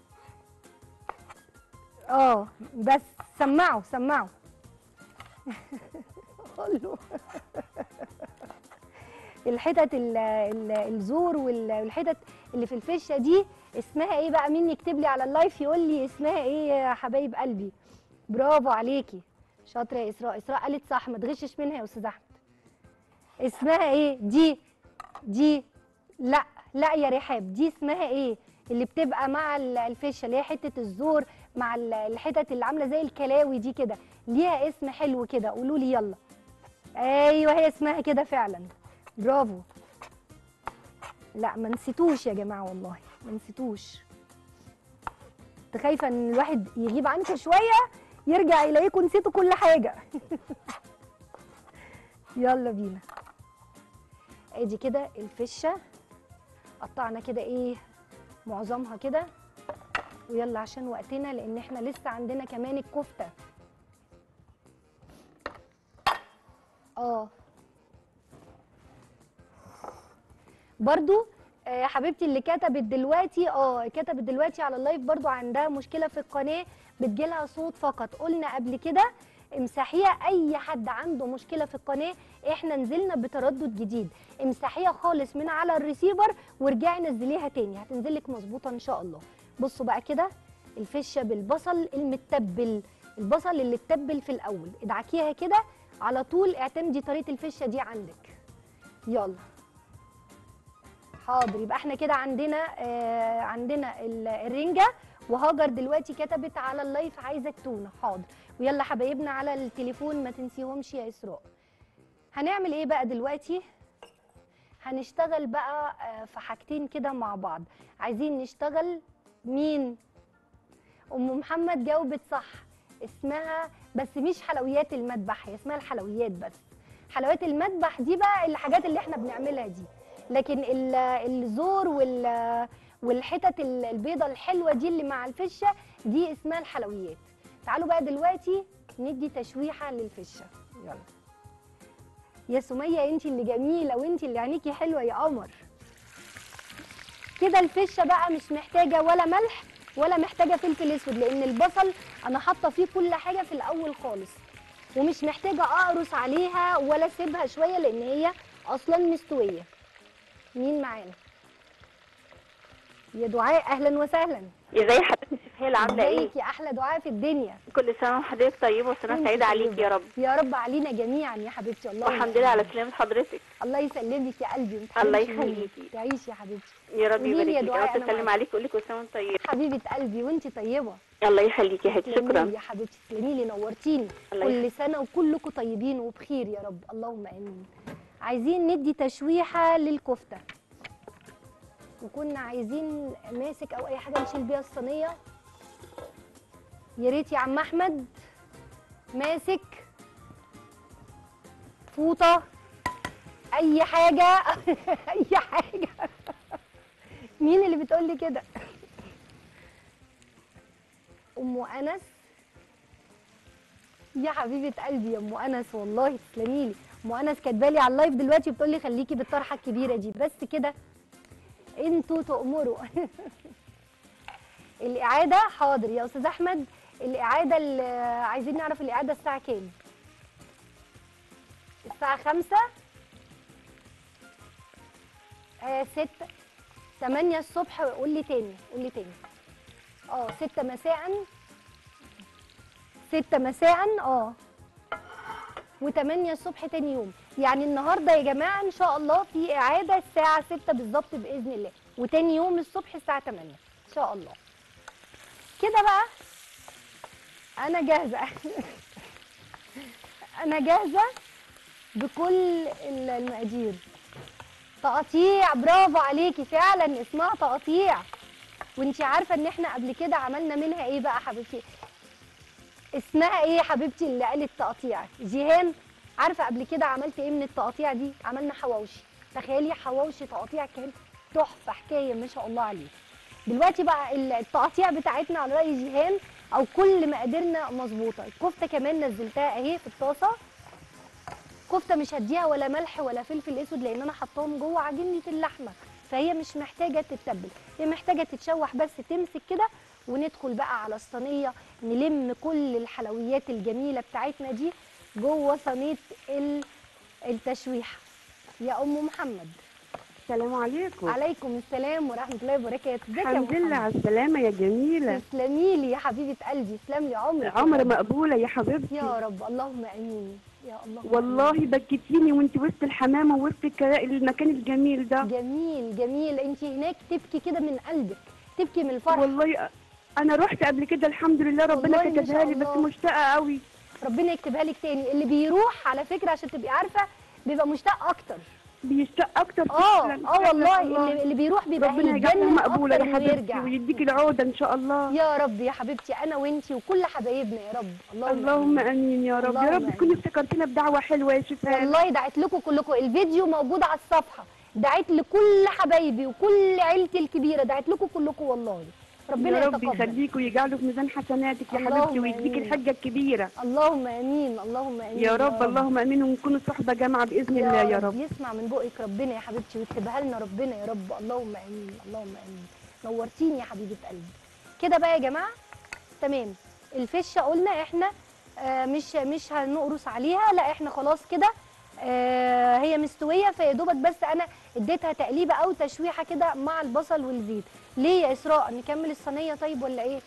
اه بس سمعوا سمعوا قول له الحتت ال- ال- الزور وال- والحتت اللي في الفشه دي اسمها ايه بقى مين يكتب لي على اللايف يقول لي اسمها ايه يا حبايب قلبي برافو عليكي شاطره يا اسراء اسراء قالت صح ما تغشش منها يا استاذ احمد اسمها ايه دي دي لا لا يا رحاب دي اسمها ايه اللي بتبقى مع ال- الفشه اللي هي حته الزور مع ال- الحتت اللي عامله زي الكلاوي دي كده ليها اسم حلو كده قولوا لي يلا ايوه هي اسمها كده فعلا برافو لا ما نسيتوش يا جماعه والله ما نسيتوش كنت خايفه ان الواحد يغيب عنكم شويه يرجع يلاقيكم نسيتوا كل حاجه يلا بينا ادي كده الفشه قطعنا كده ايه معظمها كده ويلا عشان وقتنا لان احنا لسه عندنا كمان الكفته اه برضو آه، حبيبتي اللي كتبت دلوقتي اه كتبت دلوقتي على اللايف برضو عندها مشكله في القناه بتجيلها صوت فقط قلنا قبل كده امسحيها اي حد عنده مشكله في القناه احنا نزلنا بتردد جديد امسحيها خالص من على الريسيفر وارجعي نزليها تاني هتنزلك مظبوطه ان شاء الله بصوا بقى كده الفشه بالبصل المتبل البصل اللي اتبل في الاول ادعكيها كده على طول اعتمدي طريقه الفشه دي عندك يلا حاضر يبقى احنا كده عندنا آه عندنا ال- الرنجه وهاجر دلوقتي كتبت على اللايف عايزه التونه حاضر ويلا حبايبنا على التليفون ما تنسيهمش يا اسراء هنعمل ايه بقى دلوقتي هنشتغل بقى آه، في حاجتين كده مع بعض عايزين نشتغل مين ام محمد جاوبت صح اسمها بس مش حلويات المذبح هي اسمها الحلويات بس حلويات المذبح دي بقى الحاجات اللي احنا بنعملها دي لكن ال- الزور وال والحتت ال- البيضه الحلوه دي اللي مع الفشه دي اسمها الحلويات تعالوا بقى دلوقتي ندي تشويحه للفشه يلا يا سميه انت اللي جميله وانت اللي عينيكي حلوه يا قمر كده الفشه بقى مش محتاجه ولا ملح ولا محتاجه فلفل اسود لان البصل انا حاطه فيه كل حاجه في الاول خالص ومش محتاجه اقرص عليها ولا اسيبها شويه لان هي اصلا مستويه مين معانا يا دعاء اهلا وسهلا ازاي حضرتك هي عامله ايه ازيك يا احلى دعاء في الدنيا كل سنه وحضرتك طيبه وسنه وانت سعيده عليك طيبة. يا رب يا رب علينا جميعا يا حبيبتي الله والحمد لله على سلامه حضرتك الله يسلمك يا قلبي وما الله تحرمش مني. يخليكي. تعيشي يا حبيبتي يا رب قولي لي يا يبارك فيك دعاء انا أنا بسلم معاكي. عليك اقول لك كل سنه وانت طيبه حبيبه قلبي وانت طيبه الله يخليكي يا هاتي تسلمي لي شكرا يا حبيبتي تسلمي لي نورتيني الله كل سنه وكلكم طيبين وبخير يا رب اللهم امين عايزين ندي تشويحه للكفته وكنا عايزين ماسك او اي حاجه نشيل بيها الصينيه يا ريت يا عم احمد ماسك فوطه اي حاجه اي حاجه مين اللي بتقول لي كده ام انس يا حبيبه قلبي يا ام انس والله تسلمي لي ام انس كاتبالي على اللايف دلوقتي بتقول لي خليكي بالطرحه الكبيره دي بس كده انتوا تؤمروا الاعاده حاضر يا استاذ احمد الاعاده اللي عايزين نعرف الاعاده الساعه كام الساعه خمسة آه ستة تمانية الصبح قول لي تاني قول لي تاني اه ستة مساء ستة مساء اه وتمانية الصبح تاني يوم يعني النهاردة يا جماعة إن شاء الله في إعادة الساعة ستة بالظبط بإذن الله وتاني يوم الصبح الساعة تمانية إن شاء الله كده بقى أنا جاهزة أنا جاهزة بكل ال- المقادير تقطيع برافو عليكي فعلا اسمها تقطيع وانتي عارفه ان احنا قبل كده عملنا منها ايه بقى حبيبتي اسمها ايه يا حبيبتي اللي قالت تقطيع جيهان عارفه قبل كده عملت ايه من التقطيع دي عملنا حواوشي تخيلي حواوشي تقطيع كان تحفه حكايه ما شاء الله عليه دلوقتي بقى ال- التقطيع بتاعتنا على راي جيهان او كل مقاديرنا مظبوطه الكفته كمان نزلتها اهي في الطاسه كفته مش هديها ولا ملح ولا فلفل اسود لان انا حطاهم جوه عجينه اللحمه فهي مش محتاجه تتبل هي محتاجه تتشوح بس تمسك كده وندخل بقى على الصينيه نلم كل الحلويات الجميله بتاعتنا دي جوه صينيه ال- التشويحه يا ام محمد السلام عليكم عليكم السلام ورحمه الله وبركاته ازيك يا الحمد لله محمد على السلامة يا جميلة تسلمي لي يا حبيبه قلبي تسلم لي عمرك يا عمر رب. مقبولة يا حبيبتي يا رب اللهم امين يا الله والله بكيتيني وانت وسط الحمامة وسط الكلا- المكان الجميل ده جميل جميل انت هناك تبكي كده من قلبك تبكي من الفرح والله انا رحت قبل كده الحمد لله ربنا والله ما كتبها شاء لي بس الله. مشتاقة قوي ربنا يكتبها لك تاني اللي بيروح على فكره عشان تبقي عارفه بيبقى مشتاق اكتر بيشتاق اكتر اه فعلاً، اه والله فعلاً اللي, اللي بيروح بيبقى ربنا يجعلها هيتجنن مقبولة اكتر يا انه حبيبتي يرجع ويديك العودة ان شاء الله يا رب يا حبيبتي انا وانتي وكل حبايبنا يا رب اللهم, اللهم آمين. امين يا رب يا اللهم رب آمين. تكوني افتكرتينا بدعوة حلوة يا شفاء والله دعيت لكم كلكم الفيديو موجود على الصفحه دعيت لكل حبايبي وكل عيلتي الكبيره دعيت لكم كلكم والله ربنا يا رب يتقبل يخليك ويجعله في ميزان حسناتك يا اللهم حبيبتي ويديك آمين. الحجة الكبيرة اللهم امين اللهم امين يا رب اللهم امين ونكون صحبة جامعة بإذن الله يا رب يسمع من بقك ربنا يا حبيبتي ويكتبها لنا ربنا يا رب اللهم امين اللهم امين نورتيني يا حبيبه قلبي كده بقى يا جماعه تمام الفشه قلنا احنا آه مش مش هنقرص عليها لا احنا خلاص كده آه هي مستويه فيا دوبك بس انا اديتها تقليبه او تشويحه كده مع البصل والزيت ليه يا اسراء نكمل الصينيه طيب ولا ايه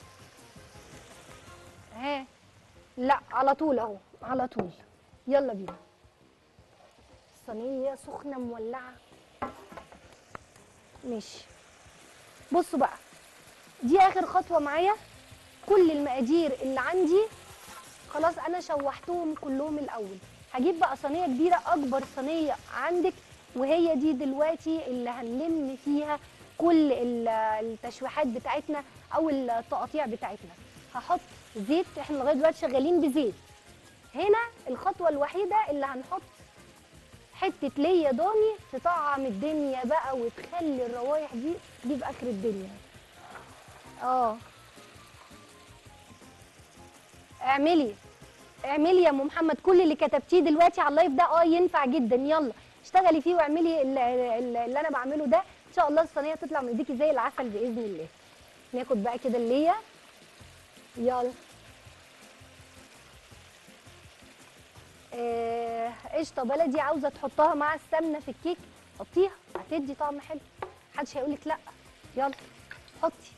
ها لا على طول اهو على طول يلا بينا الصينيه سخنه مولعه ماشي بصوا بقى دي اخر خطوه معايا كل المقادير اللي عندي خلاص انا شوحتهم كلهم الاول هجيب بقى صينيه كبيره اكبر صينيه عندك وهي دي دلوقتي اللي هنلم فيها كل ال- التشويحات بتاعتنا او التقاطيع بتاعتنا هحط زيت احنا لغايه دلوقتي شغالين بزيت هنا الخطوه الوحيده اللي هنحط حته ليا ضاني تطعم الدنيا بقى وتخلي الروايح دي تجيب اخر الدنيا اه اعملي اعملي يا ام محمد كل اللي كتبتيه دلوقتي على اللايف ده اه ينفع جدا يلا اشتغلي فيه واعملي ال- ال- اللي انا بعمله ده ان شاء الله الصينيه تطلع من ايديكي زي العسل باذن الله ناخد بقى كده الليا يلا آه، قشطه بلدي عاوزه تحطها مع السمنه في الكيك حطيها هتدي طعم حلو محدش هيقولك لا يلا حطي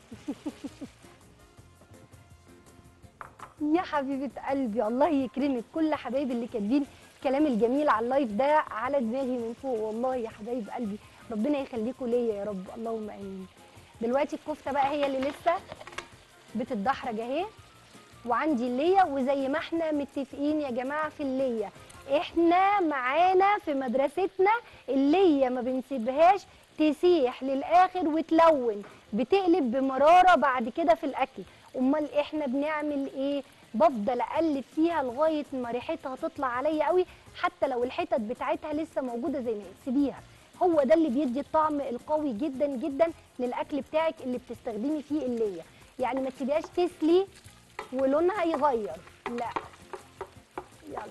يا حبيبه قلبي الله يكرمك كل حبايبي اللي كاتبين الكلام الجميل على اللايف ده على دماغي من فوق والله يا حبايب قلبي ربنا يخليكم ليا يا رب اللهم امين دلوقتي الكفته بقى هي اللي لسه بتتدحرج اهي وعندي اللية وزي ما احنا متفقين يا جماعة في اللية احنا معانا في مدرستنا اللية ما بنسيبهاش تسيح للآخر وتلون بتقلب بمرارة بعد كده في الأكل أمال احنا بنعمل ايه بفضل اقلب فيها لغايه ما ريحتها تطلع عليا قوي حتى لو الحتت بتاعتها لسه موجوده زي ما هي سيبيها هو ده اللي بيدي الطعم القوي جدا جدا للاكل بتاعك اللي بتستخدمي فيه اللية يعني ما تسيبيهاش تسلي ولونها يغير لا يلا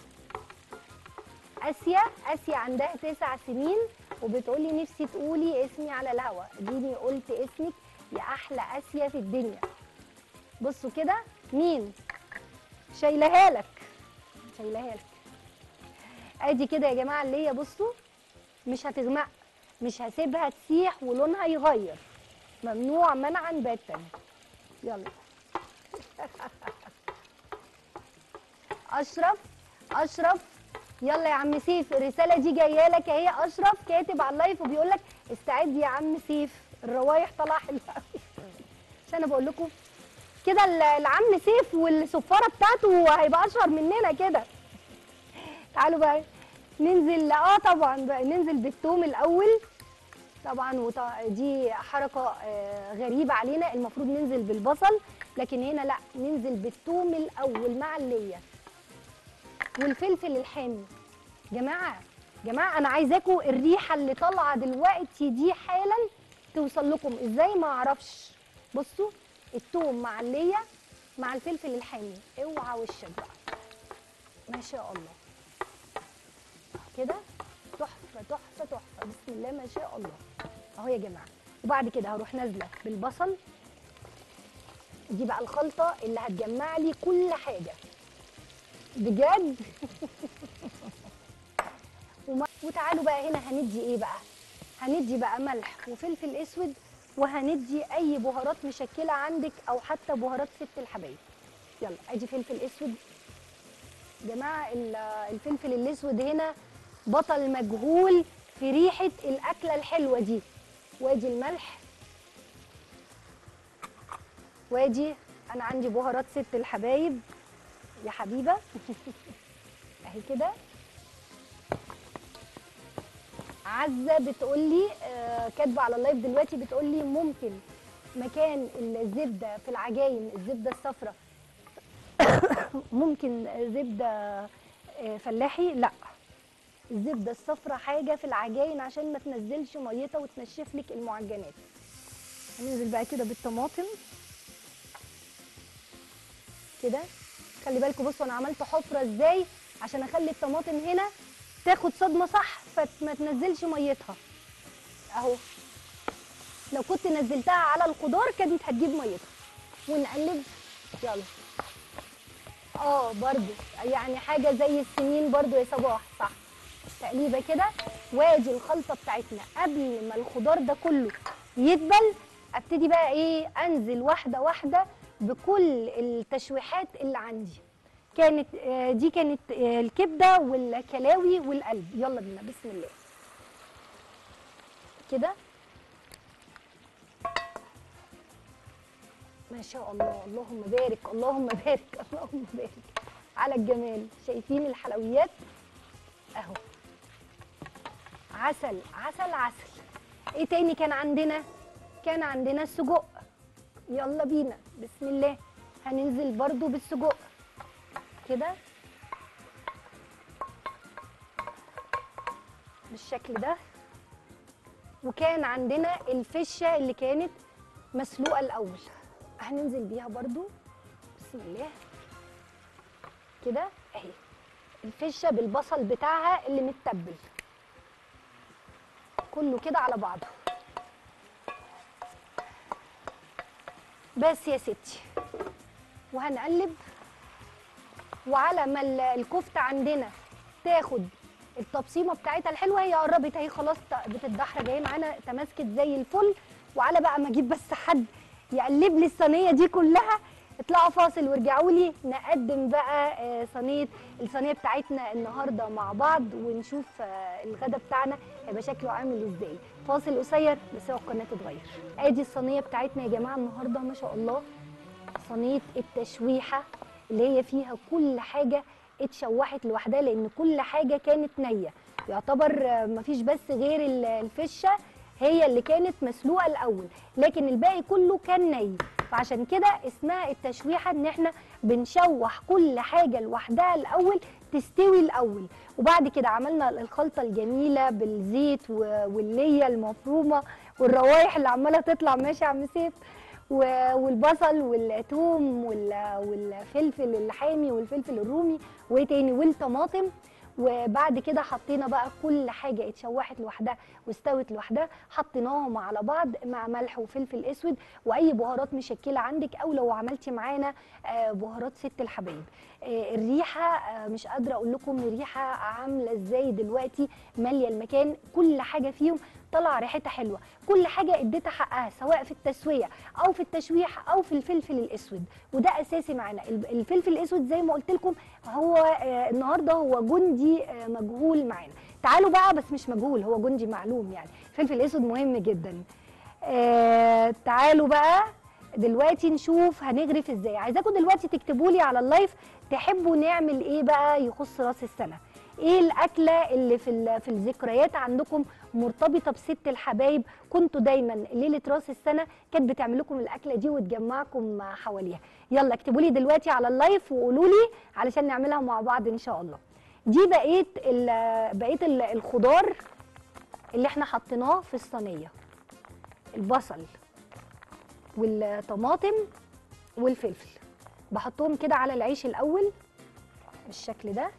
اسيا اسيا عندها تسع سنين وبتقولي نفسي تقولي اسمي على الهوا اديني قلت اسمك يا احلى اسيا في الدنيا بصوا كده مين شايلها لك شايلها لك ادي كده يا جماعه اللي هي بصوا مش هتغمق مش هسيبها تسيح ولونها يغير ممنوع منعا باتا يلا اشرف اشرف يلا يا عم سيف الرساله دي جايه لك اهي اشرف كاتب على اللايف وبيقول لك استعد يا عم سيف الروايح طالعه حلوه قوي عشان انا بقول لكم كده ال- العم سيف والصفاره بتاعته هيبقى اشهر مننا كده تعالوا بقى ننزل اه طبعا بقى ننزل بالثوم الاول طبعا وط- دي حركه آه، غريبه علينا المفروض ننزل بالبصل لكن هنا لا ننزل بالثوم الاول مع الليه والفلفل الحامي جماعه جماعه انا عايزاكم الريحه اللي طالعه دلوقتي دي حالا توصل لكم ازاي ما اعرفش بصوا الثوم مع الليه مع الفلفل الحامي اوعى وشك بقى ما شاء الله كده تحفه تحفه تحفه بسم الله ما شاء الله اهو يا جماعه وبعد كده هروح نازله بالبصل دي بقى الخلطه اللي هتجمع لي كل حاجه بجد وما- وتعالوا بقى هنا هندي ايه بقى هندي بقى ملح وفلفل اسود وهندي اي بهارات مشكله عندك او حتى بهارات ست الحبايب يلا ادي فلفل اسود جماعه ال- الفلفل الاسود هنا بطل مجهول في ريحه الاكله الحلوه دي وادي الملح وادي انا عندي بهارات ست الحبايب يا حبيبه اهي كده عزه بتقولي آه كاتبه على اللايف دلوقتي بتقولي ممكن مكان الزبده في العجاين الزبده الصفراء ممكن زبده آه، فلاحي لا الزبده الصفراء حاجه في العجاين عشان ما تنزلش ميتها وتنشف لك المعجنات هننزل بقى كده بالطماطم كده خلي بالكم بصوا انا عملت حفره ازاي عشان اخلي الطماطم هنا تاخد صدمه صح فما تنزلش ميتها اهو لو كنت نزلتها على الخضار كانت هتجيب ميتها ونقلب يلا اه برضو يعني حاجه زي السنين برضو يا صباح صح تقليبه كده وادي الخلطه بتاعتنا قبل ما الخضار ده كله يدبل ابتدي بقى ايه انزل واحده واحده بكل التشويحات اللي عندي كانت آه، دي كانت آه، الكبده والكلاوي والقلب يلا بينا بسم الله كده ما شاء الله اللهم بارك اللهم بارك اللهم بارك على الجمال شايفين الحلويات اهو عسل عسل عسل ايه تاني كان عندنا كان عندنا السجق يلا بينا بسم الله هننزل برضو بالسجق كده بالشكل ده وكان عندنا الفشه اللي كانت مسلوقه الاول هننزل بيها برضو بسم الله كده اهي الفشه بالبصل بتاعها اللي متبل كله كده على بعضه بس يا ستي وهنقلب وعلى ما ال- الكفته عندنا تاخد التبصيمه بتاعتها الحلوه هي قربت اهي خلاص ت- بتتدحرج اهي معانا تماسكت زي الفل وعلى بقى ما اجيب بس حد يقلب لي الصينيه دي كلها اطلعوا فاصل وارجعوا لي نقدم بقى آه، صينيه الصينيه بتاعتنا النهارده مع بعض ونشوف آه، الغدا بتاعنا هيبقى شكله عامل ازاي فاصل قصير بس هو القناه تتغير ادي الصينيه بتاعتنا يا جماعه النهارده ما شاء الله صينيه التشويحه اللي هي فيها كل حاجه اتشوحت لوحدها لان كل حاجه كانت نيه يعتبر آه، مفيش بس غير ال- الفشه هي اللي كانت مسلوقه الاول لكن الباقي كله كان ني فعشان كده اسمها التشويحه ان احنا بنشوح كل حاجه لوحدها الاول تستوي الاول وبعد كده عملنا الخلطه الجميله بالزيت و- والليه المفرومه والروايح اللي عماله تطلع ماشي يا عم سيف و- والبصل والثوم وال- والفلفل الحامي والفلفل الرومي وايه تاني والطماطم وبعد كده حطينا بقى كل حاجه اتشوحت لوحدها واستوت لوحدها حطيناهم على بعض مع ملح وفلفل اسود واي بهارات مشكله عندك او لو عملتي معانا آه، بهارات ست الحبايب آه، الريحه آه، مش قادره اقول لكم الريحه عامله ازاي دلوقتي ماليه المكان كل حاجه فيهم طلع ريحتها حلوه كل حاجه اديتها حقها سواء في التسويه او في التشويح او في الفلفل الاسود وده اساسي معانا الب- الفلفل الاسود زي ما قلت لكم هو آه، النهارده هو جندي آه، مجهول معانا تعالوا بقى بس مش مجهول هو جندي معلوم يعني الفلفل الاسود مهم جدا آه تعالوا بقى دلوقتي نشوف هنغرف ازاي عايزاكم دلوقتي تكتبوا لي على اللايف تحبوا نعمل ايه بقى يخص راس السنه ايه الاكله اللي في ال- في الذكريات عندكم مرتبطه بست الحبايب كنتوا دايما ليله راس السنه كانت بتعمل لكم الاكله دي وتجمعكم حواليها يلا اكتبوا لي دلوقتي على اللايف وقولوا لي علشان نعملها مع بعض ان شاء الله دي بقيه ال- بقيه ال- الخضار اللي احنا حطيناه في الصينيه البصل والطماطم والفلفل بحطهم كده على العيش الاول بالشكل ده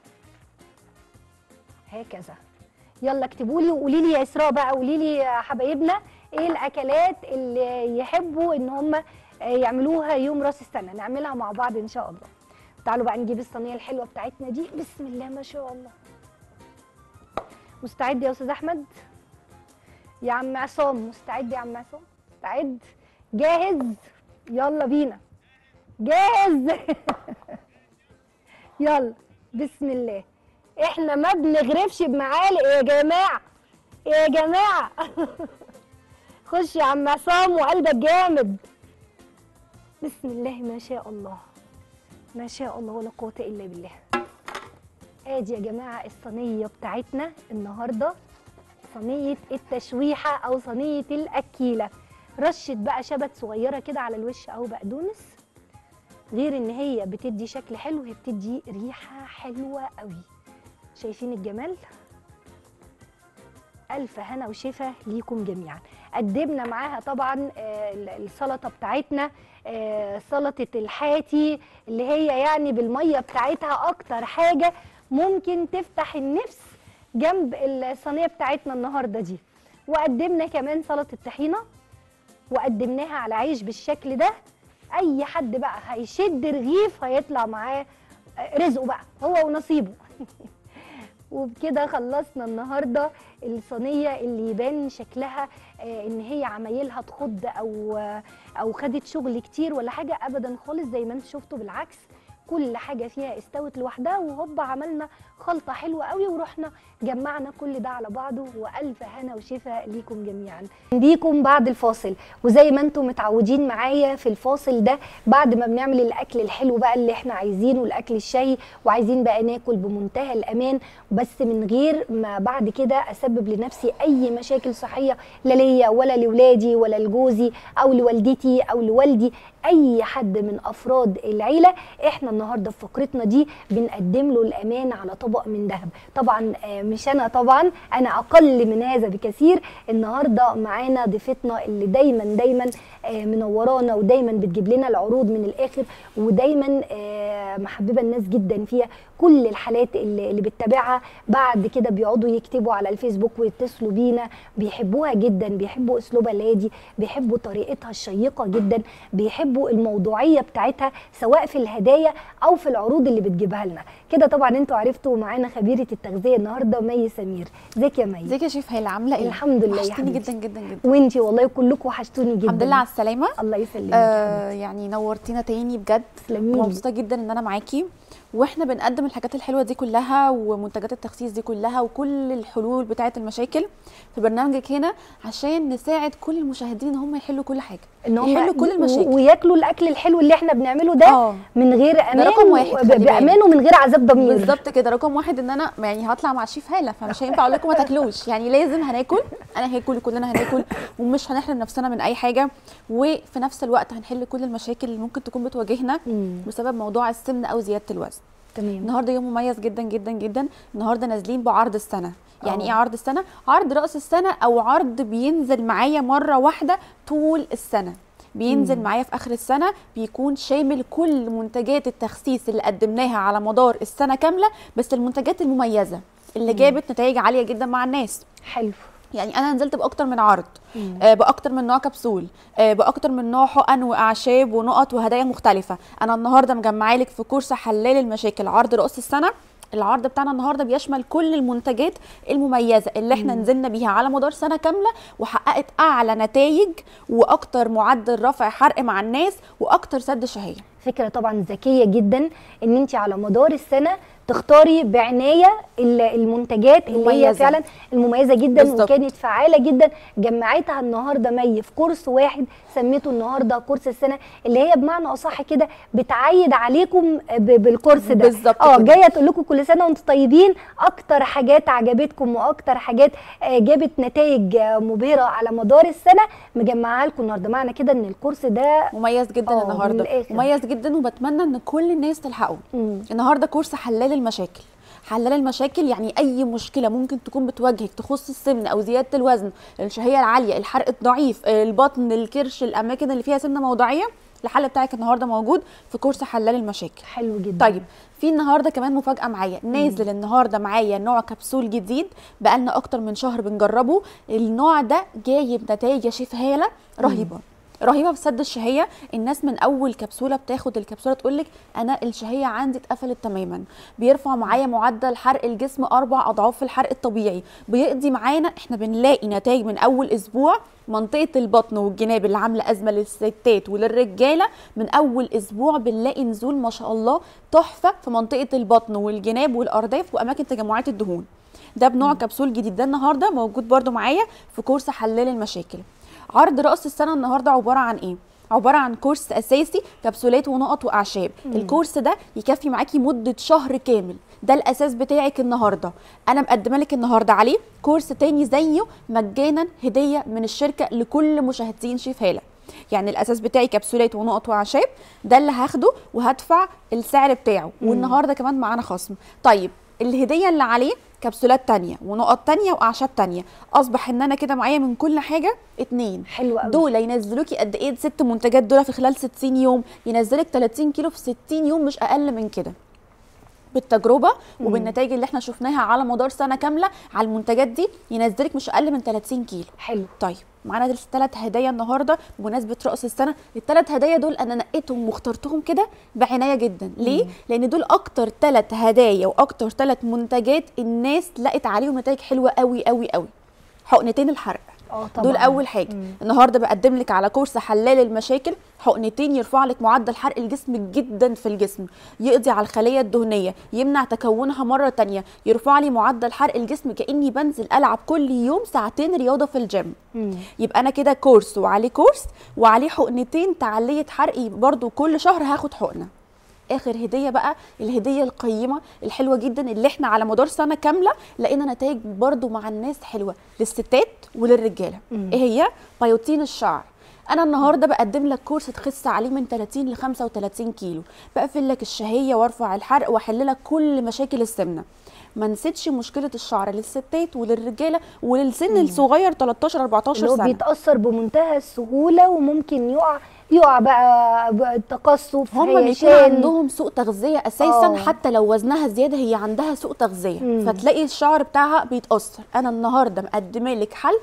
هكذا يلا اكتبوا لي وقولي لي يا اسراء بقى قولي لي يا حبايبنا ايه الاكلات اللي يحبوا ان هم يعملوها يوم راس السنه نعملها مع بعض ان شاء الله تعالوا بقى نجيب الصينيه الحلوه بتاعتنا دي بسم الله ما شاء الله مستعد يا استاذ احمد يا عم عصام مستعد يا عم عصام مستعد جاهز يلا بينا جاهز يلا بسم الله احنا ما بنغرفش بمعالق يا جماعه يا جماعه خش يا عم عصام وقلبك جامد بسم الله ما شاء الله ما شاء الله ولا قوه الا بالله ادي يا جماعه الصينيه بتاعتنا النهارده صينيه التشويحه او صينيه الاكيله رشه بقى شبت صغيره كده على الوش او بقدونس غير ان هي بتدي شكل حلو هي بتدي ريحه حلوه قوي شايفين الجمال الف هنا وشفا ليكم جميعا قدمنا معاها طبعا آه، السلطه بتاعتنا آه، سلطه الحاتي اللي هي يعني بالميه بتاعتها اكتر حاجه ممكن تفتح النفس جنب الصينيه بتاعتنا النهارده دي وقدمنا كمان سلطه طحينه وقدمناها على عيش بالشكل ده اي حد بقى هيشد رغيف هيطلع معاه رزقه بقى هو ونصيبه وبكده خلصنا النهارده الصينيه اللي يبان شكلها آه، ان هي عمايلها تخض او آه، او خدت شغل كتير ولا حاجه ابدا خالص زي ما انتم شفتوا بالعكس كل حاجه فيها استوت لوحدها وهوبا عملنا خلطه حلوه قوي ورحنا جمعنا كل ده على بعضه والف هنا وشفا ليكم جميعا بيكم بعد الفاصل وزي ما انتم متعودين معايا في الفاصل ده بعد ما بنعمل الاكل الحلو بقى اللي احنا عايزينه الاكل الشهي وعايزين بقى ناكل بمنتهى الامان بس من غير ما بعد كده اسبب لنفسي اي مشاكل صحيه لا ليا ولا لاولادي ولا لجوزي او لوالدتي او لوالدي اي حد من افراد العيله احنا النهارده في فقرتنا دي بنقدم له الامان على طبق من ذهب طبعا آه، مش انا طبعا انا اقل من هذا بكثير النهارده معانا ضيفتنا اللي دايما دايما آه، منورانا ودايما بتجيب لنا العروض من الاخر ودايما آه، محببه الناس جدا فيها كل الحالات اللي, اللي بتتابعها بعد كده بيقعدوا يكتبوا على الفيسبوك ويتصلوا بينا بيحبوها جدا بيحبوا اسلوبها الهادي بيحبوا طريقتها الشيقه جدا بيحبوا الموضوعيه بتاعتها سواء في الهدايا او في العروض اللي بتجيبها لنا كده طبعا انتوا عرفتوا معانا خبيره التغذيه النهارده مي سمير ازيك يا مي ازيك يا شيف هيلا عامله ايه الحمد لله يا وحشتيني حبيبتي. جدا جدا جدا وانتي والله كلكم وحشتوني جدا الحمد لله على السلامه الله يسلمك آه يعني نورتينا تاني بجد تسلميلي. مبسوطه جدا ان انا معاكي واحنا بنقدم الحاجات الحلوه دي كلها ومنتجات التخسيس دي كلها وكل الحلول بتاعه المشاكل في برنامجك هنا عشان نساعد كل المشاهدين ان هم يحلوا كل حاجه ان هم يحلوا كل و- المشاكل وياكلوا الاكل الحلو اللي احنا بنعمله ده اه من غير امان رقم واحد، و- خلي بالك. بامان ومن غير عذاب ضمير بالظبط كده رقم واحد ان انا يعني هطلع مع الشيف هاله فمش هينفع اقول لكم ما تاكلوش يعني لازم هناكل انا هاكل كلنا هناكل ومش هنحرم نفسنا من اي حاجه وفي نفس الوقت هنحل كل المشاكل اللي ممكن تكون بتواجهنا مم. بسبب موضوع السمنه او زياده الوزن تمام النهارده يوم مميز جدا جدا جدا النهارده نازلين بعرض السنه يعني آه. ايه عرض السنه عرض راس السنه او عرض بينزل معايا مره واحده طول السنه بينزل معايا في اخر السنه بيكون شامل كل منتجات التخسيس اللي قدمناها على مدار السنه كامله بس المنتجات المميزه اللي جابت نتائج عاليه جدا مع الناس حلو يعني انا نزلت باكتر من عرض آه باكتر من نوع كبسول آه باكتر من نوع حقن واعشاب ونقط وهدايا مختلفه انا النهارده مجمعه لك في كورس حلال المشاكل عرض راس السنه العرض بتاعنا النهارده بيشمل كل المنتجات المميزه اللي احنا نزلنا بيها على مدار سنه كامله وحققت اعلى نتائج واكتر معدل رفع حرق مع الناس واكتر سد شهيه فكره طبعا ذكيه جدا ان انت على مدار السنه تختاري بعنايه ال- المنتجات اللي هي المميزة. فعلا المميزه جدا بالظبط. وكانت فعاله جدا جمعتها النهارده مي في كورس واحد سميته النهارده كورس السنه اللي هي بمعنى اصح كده بتعيد عليكم ب- بالكورس ده بالظبط اه كده. جايه تقول لكم كل سنه وانتم طيبين اكتر حاجات عجبتكم واكتر حاجات آه، جابت نتائج آه، مبهره على مدار السنه مجمعها لكم النهارده معنى كده ان الكورس ده مميز جدا آه، من النهارده الآخر. مميز جدا وبتمنى ان كل الناس تلحقه مم. النهارده كورس حلال المشاكل حلال المشاكل يعني اي مشكله ممكن تكون بتواجهك تخص السمنه او زياده الوزن الشهيه العاليه الحرق الضعيف البطن الكرش الاماكن اللي فيها سمنه موضعيه الحل بتاعك النهارده موجود في كورس حلال المشاكل حلو جدا طيب في النهارده كمان مفاجاه معايا نازل النهارده معايا نوع كبسول جديد بقالنا اكتر من شهر بنجربه النوع ده جايب نتائج يا شيف هاله رهيبه رهيبه في سد الشهيه الناس من اول كبسوله بتاخد الكبسوله تقول لك انا الشهيه عندي اتقفلت تماما بيرفع معايا معدل حرق الجسم اربع اضعاف الحرق الطبيعي بيقضي معانا احنا بنلاقي نتائج من اول اسبوع منطقه البطن والجناب اللي عامله ازمه للستات وللرجاله من اول اسبوع بنلاقي نزول ما شاء الله تحفه في منطقه البطن والجناب والارداف واماكن تجمعات الدهون ده بنوع كبسول جديد ده النهارده موجود برده معايا في كورس حلال المشاكل عرض راس السنه النهارده عباره عن ايه عباره عن كورس اساسي كبسولات ونقط واعشاب الكورس ده يكفي معاكي مده شهر كامل ده الاساس بتاعك النهارده انا مقدمه لك النهارده عليه كورس تاني زيه مجانا هديه من الشركه لكل مشاهدين شيف هاله يعني الاساس بتاعي كبسولات ونقط واعشاب ده اللي هاخده وهدفع السعر بتاعه والنهارده كمان معانا خصم طيب الهديه اللي عليه كبسولات تانية ونقط تانية واعشاب تانية اصبح ان انا كده معايا من كل حاجه اتنين حلو قوي دول ينزلوكي قد ايه ست منتجات دول في خلال 60 يوم ينزلك 30 كيلو في 60 يوم مش اقل من كده بالتجربه وبالنتائج اللي احنا شفناها على مدار سنه كامله على المنتجات دي ينزلك مش اقل من 30 كيلو حلو طيب معانا الثلاث هدايا النهارده بمناسبه راس السنه الثلاث هدايا دول انا نقيتهم واخترتهم كده بعنايه جدا ليه لان دول اكتر ثلاث هدايا واكتر ثلاث منتجات الناس لقت عليهم نتائج حلوه قوي قوي قوي حقنتين الحرق اه طبعا دول اول حاجه النهارده بقدم لك على كورس حلال المشاكل حقنتين يرفع لك معدل حرق الجسم جدا في الجسم يقضي على الخليه الدهنيه يمنع تكونها مره تانية يرفع لي معدل حرق الجسم كاني بنزل العب كل يوم ساعتين رياضه في الجيم مم. يبقى انا كده كورس وعليه كورس وعليه حقنتين تعليه حرقي برضو كل شهر هاخد حقنه اخر هديه بقى الهديه القيمه الحلوه جدا اللي احنا على مدار سنه كامله لقينا نتائج برضو مع الناس حلوه للستات وللرجاله ايه هي بيوتين الشعر انا النهارده بقدم لك كورس تخس عليه من 30 ل 35 كيلو بقفل لك الشهيه وارفع الحرق واحل لك كل مشاكل السمنه ما نسيتش مشكله الشعر للستات وللرجاله وللسن الصغير 13 14 اللي هو سنه بيتاثر بمنتهى السهوله وممكن يقع يقع بقى بقى تقصف هم بيكون هيشان. عندهم سوء تغذيه اساسا آه. حتى لو وزنها زياده هي عندها سوء تغذيه مم. فتلاقي الشعر بتاعها بيتاثر انا النهارده مقدمه لك حل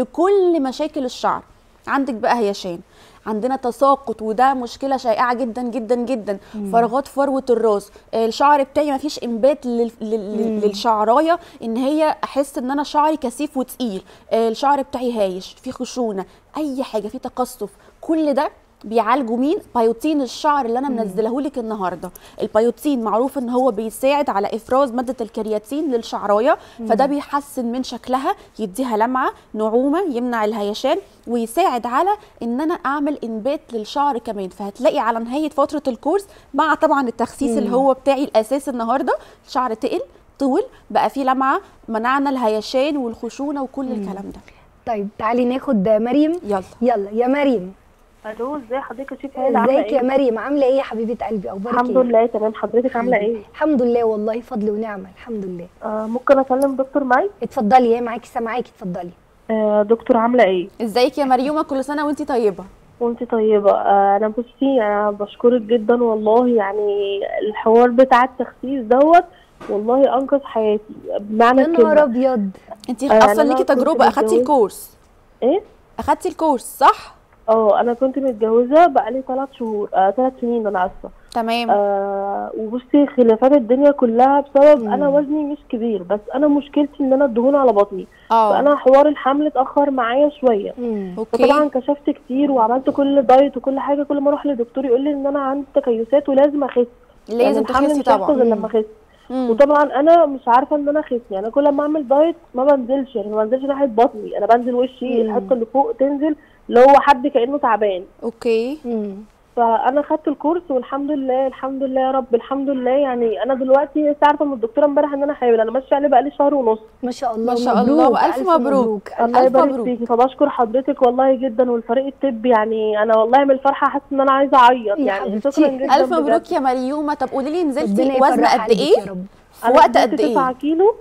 لكل مشاكل الشعر عندك بقى هيشان عندنا تساقط وده مشكله شائعه جدا جدا جدا فراغات فروه الراس الشعر بتاعي ما فيش انبات لل... لل... للشعرايه ان هي احس ان انا شعري كثيف وتقيل الشعر بتاعي هايش في خشونه اي حاجه في تقصف كل ده بيعالجوا مين بايوتين الشعر اللي انا منزله لك النهارده البايوتين معروف ان هو بيساعد على افراز ماده الكرياتين للشعرايه فده بيحسن من شكلها يديها لمعه نعومه يمنع الهيشان ويساعد على ان انا اعمل انبات للشعر كمان فهتلاقي على نهايه فتره الكورس مع طبعا التخسيس اللي هو بتاعي الاساسي النهارده الشعر تقل طول بقى فيه لمعه منعنا الهيشان والخشونه وكل الكلام ده طيب تعالي ناخد مريم يلا يلا يا مريم الو ازي حضرتك يا شيخ هاله عامله ازيك يا ايه مريم عامله ايه يا حبيبه قلبي اخبارك الحمد ايه لله تمام حضرتك عامله ايه الحمد لله والله فضل ونعمه الحمد لله آه ممكن اكلم دكتور معي اتفضلي يا معاكي سامعاكي اتفضلي آه دكتور عامله ايه ازيك يا مريومه كل سنه وانت طيبه وانت طيبه آه انا بصي انا بشكرك جدا والله يعني الحوار بتاع التخسيس دوت والله انقذ حياتي بمعنى يا نهار الكلمه ابيض انت آه، اصلا أنا ليكي كنت تجربه اخدتي متجوزة. الكورس ايه اخدتي الكورس صح اه انا كنت متجوزه بقالي ثلاث شهور آه ثلاث سنين انا اسفه تمام آه وبصي خلافات الدنيا كلها بسبب مم. انا وزني مش كبير بس انا مشكلتي ان انا الدهون على بطني اه فانا حوار الحمل اتاخر معايا شويه مم. فطبعا اوكي كشفت كتير وعملت كل دايت وكل حاجه كل ما اروح لدكتور يقول لي ان انا عندي تكيسات ولازم اخس يعني لازم الحمل تخسي مش هيحصل طبعا غير لما اخس مم. وطبعا انا مش عارفه ان انا اخس يعني كل ما اعمل دايت ما بنزلش يعني ما بنزلش ناحيه بطني انا بنزل وشي مم. الحته اللي فوق تنزل اللي هو حد كانه تعبان اوكي مم. فانا خدت الكورس والحمد لله الحمد لله يا رب الحمد لله يعني انا دلوقتي لسه عارفه من الدكتوره امبارح ان انا حامل انا ماشيه عليه بقالي شهر ونص ما شاء الله ما شاء الله، مبروك وألف مبروك. الله ألف يبارك مبروك. فيكي فبشكر حضرتك والله جدا والفريق الطبي يعني انا والله من الفرحه حاسه ان انا عايزه اعيط يا يعني حبيبتي. شكرا جدا الف بجد. مبروك يا مريومه طب قولي لي نزلتي ربنا وزن يفرح قد قلبك ايه يا رب في انا وقت نزلت قد 9 ايه كيلو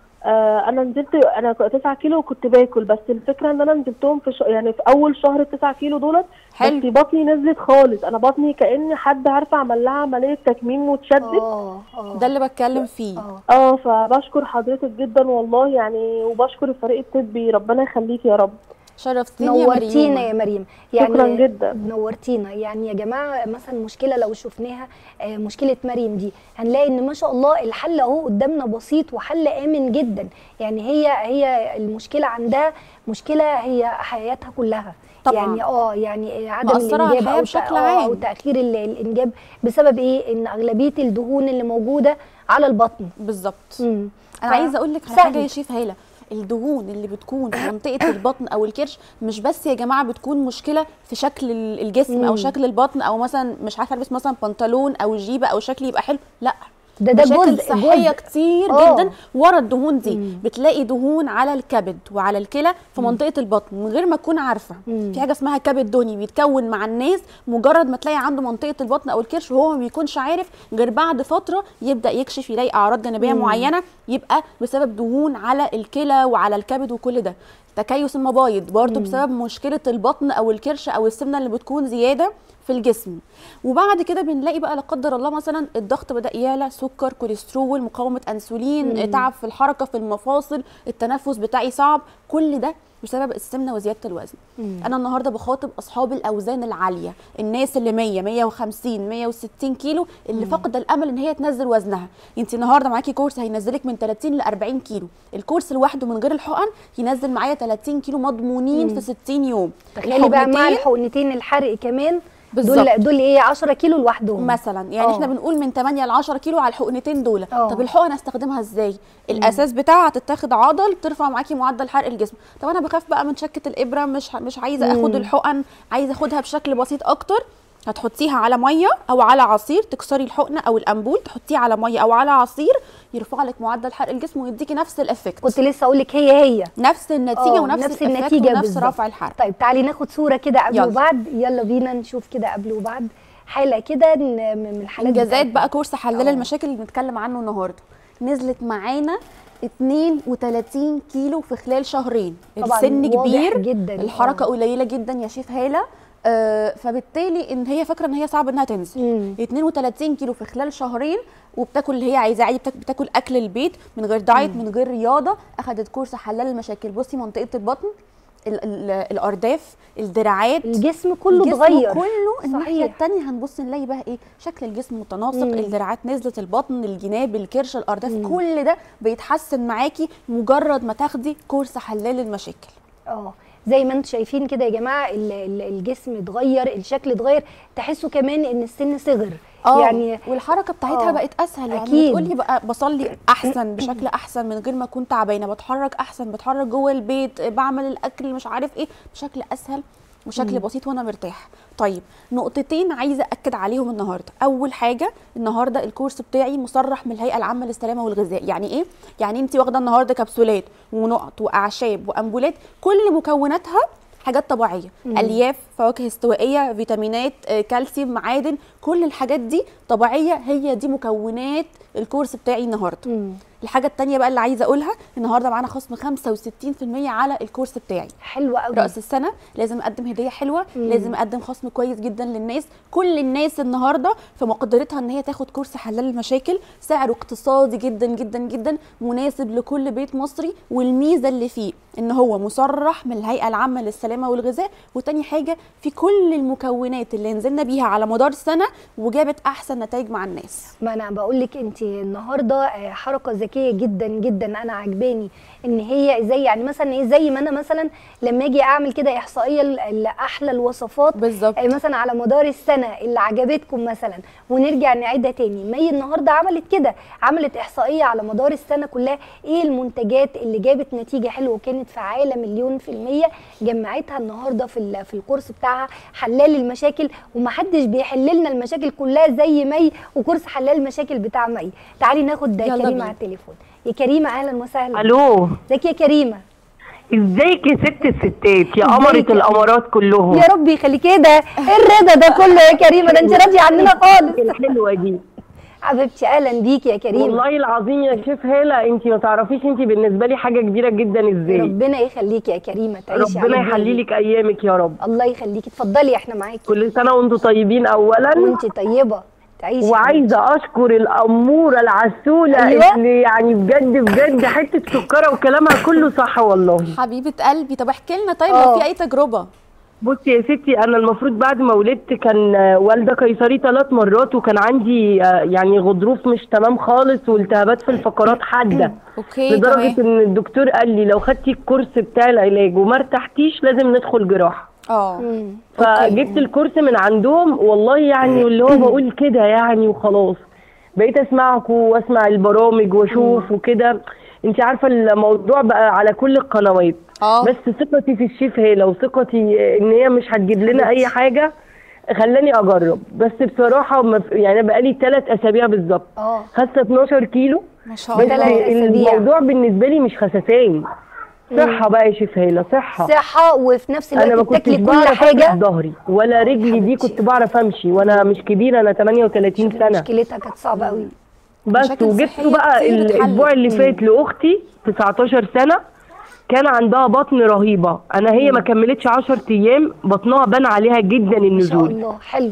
آه انا نزلت انا 9 كيلو وكنت باكل بس الفكره ان انا نزلتهم في ش... يعني في اول شهر ال 9 كيلو دولت حلو. بس بطني نزلت خالص انا بطني كان حد عارفه عمل لها عمليه تكميم وتشدد اه اه ده اللي بتكلم فيه اه اه فبشكر حضرتك جدا والله يعني وبشكر الفريق الطبي ربنا يخليك يا رب شرفتيني يا نورتينا يا مريومه مريم يعني شكراً جداً. نورتينا يعني يا جماعه مثلا مشكله لو شفناها آه، مشكله مريم دي هنلاقي ان ما شاء الله الحل اهو قدامنا بسيط وحل امن جدا يعني هي هي المشكله عندها مشكله هي حياتها كلها طبعاً. يعني اه يعني عدم مأثرة على الانجاب الحياة او بشكل تأ- آه، او عام. تاخير ال- الانجاب بسبب ايه ان اغلبيه الدهون اللي موجوده على البطن بالظبط مم. انا ف- عايزه اقول لك على سهل. حاجه يا شيف هاله الدهون اللي بتكون في منطقه البطن او الكرش مش بس يا جماعه بتكون مشكله في شكل ال- الجسم او مم. شكل البطن او مثلا مش عارفه البس مثلا بنطلون او جيبه او شكلي يبقى حلو لا ده ده مشاكل جزء صحيه جزء كتير آه. جدا ورا الدهون دي مم. بتلاقي دهون على الكبد وعلى الكلى في منطقه البطن من غير ما تكون عارفه مم. في حاجه اسمها كبد دهني بيتكون مع الناس مجرد ما تلاقي عنده منطقه البطن او الكرش وهو ما بيكونش عارف غير بعد فتره يبدا يكشف يلاقي اعراض جانبيه مم. معينه يبقى بسبب دهون على الكلى وعلى الكبد وكل ده تكيس المبايض برضه بسبب مشكله البطن او الكرش او السمنه اللي بتكون زياده في الجسم وبعد كده بنلاقي بقى لا قدر الله مثلا الضغط بدا يعلى سكر كوليسترول مقاومه انسولين تعب في الحركه في المفاصل التنفس بتاعي صعب كل ده بسبب السمنه وزياده الوزن انا النهارده بخاطب اصحاب الاوزان العاليه الناس اللي 100 150 160 كيلو اللي فاقده الامل ان هي تنزل وزنها انت النهارده معاكي كورس هينزلك من 30 ل 40 كيلو الكورس لوحده من غير الحقن ينزل معايا 30 كيلو مضمونين في 60 يوم تخيلي بقى مع الحقنتين الحقنتين الحرق كمان بالظبط. دول دول ايه 10 كيلو لوحدهم مثلا يعني آه. احنا بنقول من 8 ل 10 كيلو على الحقنتين دول آه. طب الحقن استخدمها ازاي الاساس بتاعها هتتاخد عضل ترفع معاكي معدل حرق الجسم طب انا بخاف بقى من شكه الابره مش مش عايزه اخد الحقن عايزه اخدها بشكل بسيط اكتر هتحطيها على ميه او على عصير تكسري الحقنه او الامبول تحطيه على ميه او على عصير يرفع لك معدل حرق الجسم ويديكي نفس الافكت كنت لسه اقول لك هي هي نفس النتيجه آه، ونفس نفس الإفكت النتيجه ونفس بالظبط. رفع الحرق طيب تعالي ناخد صوره كده قبل يلا. وبعد يلا بينا نشوف كده قبل وبعد حاله كده ن- من الحالات انجازات بتاعتنا. بقى كورس حلال آه. المشاكل اللي بنتكلم عنه النهارده نزلت معانا 32 كيلو في خلال شهرين طبعاً السن واضح كبير جداً، الحركه آه. قليله جدا يا شيف هاله آه فبالتالي ان هي فاكره ان هي صعب انها تنزل مم. 32 كيلو في خلال شهرين وبتاكل اللي هي عايزاه عادي بتاك- بتاكل اكل البيت من غير دايت من غير رياضه اخذت كورس حلال المشاكل بصي منطقه البطن ال- ال- الارداف الدراعات الجسم كله الجسم اتغير كله الناحيه صحيح. الثانيه هنبص نلاقي بقى ايه شكل الجسم متناسق مم. الدراعات نزلت البطن الجناب الكرش الارداف كل ده بيتحسن معاكي مجرد ما تاخدي كورس حلال المشاكل اه زي ما انتم شايفين كده يا جماعه ال- ال- الجسم اتغير الشكل اتغير تحسوا كمان ان السن صغر اه يعني والحركه بتاعتها آه، بقت اسهل يعني أكيد. بتقولي بقى بصلي احسن بشكل احسن من غير ما اكون تعبانه بتحرك احسن بتحرك جوه البيت بعمل الاكل مش عارف ايه بشكل اسهل وشكل بسيط وانا مرتاح طيب نقطتين عايزه اكد عليهم النهارده اول حاجه النهارده الكورس بتاعي مصرح من الهيئه العامه للسلامه والغذاء يعني ايه يعني انت واخده النهارده كبسولات ونقط واعشاب وامبولات كل مكوناتها حاجات طبيعيه الياف فواكه استوائيه فيتامينات آه، كالسيوم معادن كل الحاجات دي طبيعيه هي دي مكونات الكورس بتاعي النهارده مم. الحاجه التانية بقى اللي عايزه اقولها النهارده معانا خصم 65% على الكورس بتاعي حلوه قوي راس السنه لازم اقدم هديه حلوه مم. لازم اقدم خصم كويس جدا للناس كل الناس النهارده في مقدرتها ان هي تاخد كورس حلال المشاكل سعره اقتصادي جدا جدا جدا مناسب لكل بيت مصري والميزه اللي فيه ان هو مصرح من الهيئه العامه للسلامه والغذاء وتاني حاجه في كل المكونات اللي نزلنا بيها على مدار السنه وجابت احسن نتائج مع الناس ما انا بقول لك انت النهارده آه، حركه ذكيه جدا جدا انا عجباني ان هي زي يعني مثلا ايه زي ما انا مثلا لما اجي اعمل كده احصائيه ل- لاحلى الوصفات بالظبط آه، مثلا على مدار السنه اللي عجبتكم مثلا ونرجع نعيدها تاني مي النهارده عملت كده عملت احصائيه على مدار السنه كلها ايه المنتجات اللي جابت نتيجه حلوه وكانت فعاله مليون في الميه جمعتها النهارده في ال- في الكورس بتاعها حلال المشاكل ومحدش بيحل لنا المشاكل كلها زي مي وكورس حلال المشاكل بتاع مي تعالي ناخد ده يلا كريمه بينا. على التليفون يا كريمه اهلا وسهلا الو ازيك يا كريمه ازيك يا ست الستات يا ازيك قمرة يا- الامارات كلهم يا رب يخليك ايه ده ايه الرضا ده كله يا كريمه ده انت راضيه عننا خالص الحلوه دي حبيبتي اهلا بيكي يا كريمه والله العظيم يا شيف هاله انت ما تعرفيش انت بالنسبه لي حاجه كبيره جدا ازاي ربنا يخليكي يا كريمه تعيشي ربنا على يحلي بالي. لك ايامك يا رب الله يخليكي اتفضلي احنا معاكي كل سنه وانتم طيبين اولا وانت طيبه تعيشي وعايزه اشكر الاموره العسوله أيوة. اللي يعني بجد بجد حته سكره وكلامها كله صح والله حبيبه قلبي طب احكي لنا طيب آه. لو في اي تجربه بصي يا ستي انا المفروض بعد ما ولدت كان آه، والده قيصري ثلاث مرات وكان عندي آه، يعني غضروف مش تمام خالص والتهابات في الفقرات حاده اوكي لدرجه تمام ان الدكتور قال لي لو خدتي الكورس بتاع العلاج وما ارتحتيش لازم ندخل جراحه اه مم. فجبت الكورس من عندهم والله يعني اللي هو بقول كده يعني وخلاص بقيت اسمعكم واسمع البرامج واشوف وكده انت عارفه الموضوع بقى على كل القنوات اه بس ثقتي في الشيف هاله وثقتي ان هي مش هتجيب لنا اي حاجه خلاني اجرب بس بصراحه ما ف- يعني أنا بقالي ثلاث اسابيع بالظبط اه خاسه 12 كيلو ما شاء بس الله تلات أسابيع. الموضوع بالنسبه لي مش خسسان صحه بقى يا شيف هاله صحه صحه وفي نفس انا ما الوقت كنتش بتاكلي كل بعرف حاجه حاجه ظهري ولا رجلي دي حبيبتي. كنت بعرف امشي وانا مش كبيره انا 38 سنه مشكلتها كانت صعبه قوي بس مشاكل وجبته صحية بقى كتير الاسبوع اتحلت. اللي فات لاختي 19 سنه كان عندها بطن رهيبه انا هي ما كملتش 10 ايام بطنها بان عليها جدا ما شاء النزول الله حلو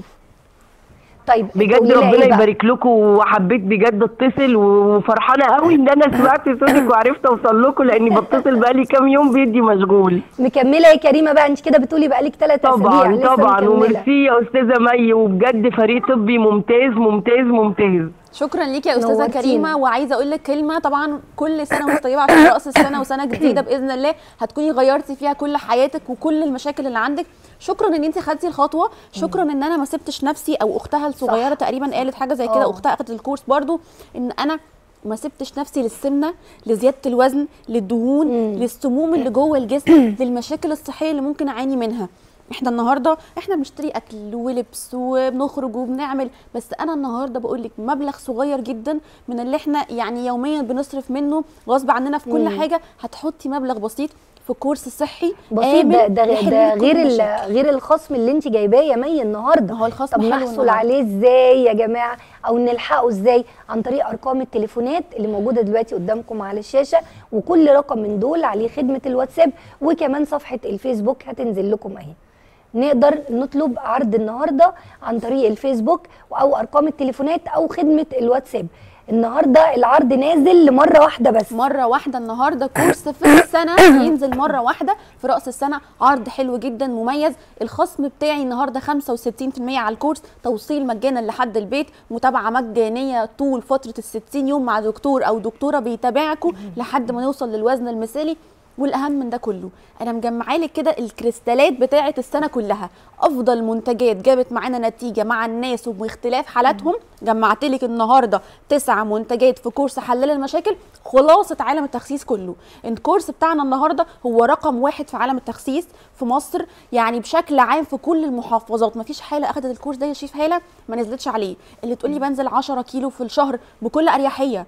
طيب بجد تقولي لها ربنا إيه بقى؟ يبارك لكم وحبيت بجد اتصل وفرحانه قوي ان انا سمعت صوتك وعرفت اوصل لكم لاني بتصل بقالي كام يوم بيدي مشغول مكمله يا كريمه بقى انت كده بتقولي بقالك ثلاث اسابيع طبعا لسه طبعا مكمله وميرسي يا استاذه مي وبجد فريق طبي ممتاز ممتاز ممتاز شكرا ليكي يا استاذه نورتينا. كريمه وعايزه اقول لك كلمه طبعا كل سنه وانت طيبه عشان راس السنه وسنه جديده باذن الله هتكوني غيرتي فيها كل حياتك وكل المشاكل اللي عندك شكرا ان انت خدتي الخطوه شكرا ان انا ما سبتش نفسي او اختها الصغيره تقريبا قالت حاجه زي كده آه. اختها اخدت الكورس برضو ان انا ما سبتش نفسي للسمنه لزياده الوزن للدهون للسموم اللي جوه الجسم للمشاكل الصحيه اللي ممكن اعاني منها احنا النهارده احنا بنشتري اكل ولبس وبنخرج وبنعمل بس انا النهارده بقول لك مبلغ صغير جدا من اللي احنا يعني يوميا بنصرف منه غصب عننا في كل حاجه هتحطي مبلغ بسيط في كورس صحي بسيط ده ده, يحل ده لك كل غير ال- المشاكل. غير الخصم اللي انت جايباه يا مي النهارده هو الخصم طب حلو نحصل النهاردة. عليه ازاي يا جماعه او نلحقه ازاي عن طريق ارقام التليفونات اللي موجوده دلوقتي قدامكم على الشاشه وكل رقم من دول عليه خدمه الواتساب وكمان صفحه الفيسبوك هتنزل لكم اهي نقدر نطلب عرض النهارده عن طريق الفيسبوك او ارقام التليفونات او خدمه الواتساب النهارده العرض نازل لمره واحده بس مره واحده النهارده كورس في السنه ينزل مره واحده في راس السنه عرض حلو جدا مميز الخصم بتاعي النهارده 65% على الكورس توصيل مجانا لحد البيت متابعه مجانيه طول فتره ال 60 يوم مع دكتور او دكتوره بيتابعكم لحد ما نوصل للوزن المثالي والاهم من ده كله انا مجمعه لك كده الكريستالات بتاعه السنه كلها افضل منتجات جابت معانا نتيجه مع الناس وباختلاف حالاتهم جمعت لك النهارده تسعة منتجات في كورس حلال المشاكل خلاصه عالم التخسيس كله الكورس بتاعنا النهارده هو رقم واحد في عالم التخسيس في مصر يعني بشكل عام في كل المحافظات مفيش حاله اخذت الكورس ده يا شيف هاله ما نزلتش عليه اللي تقولي بنزل 10 كيلو في الشهر بكل اريحيه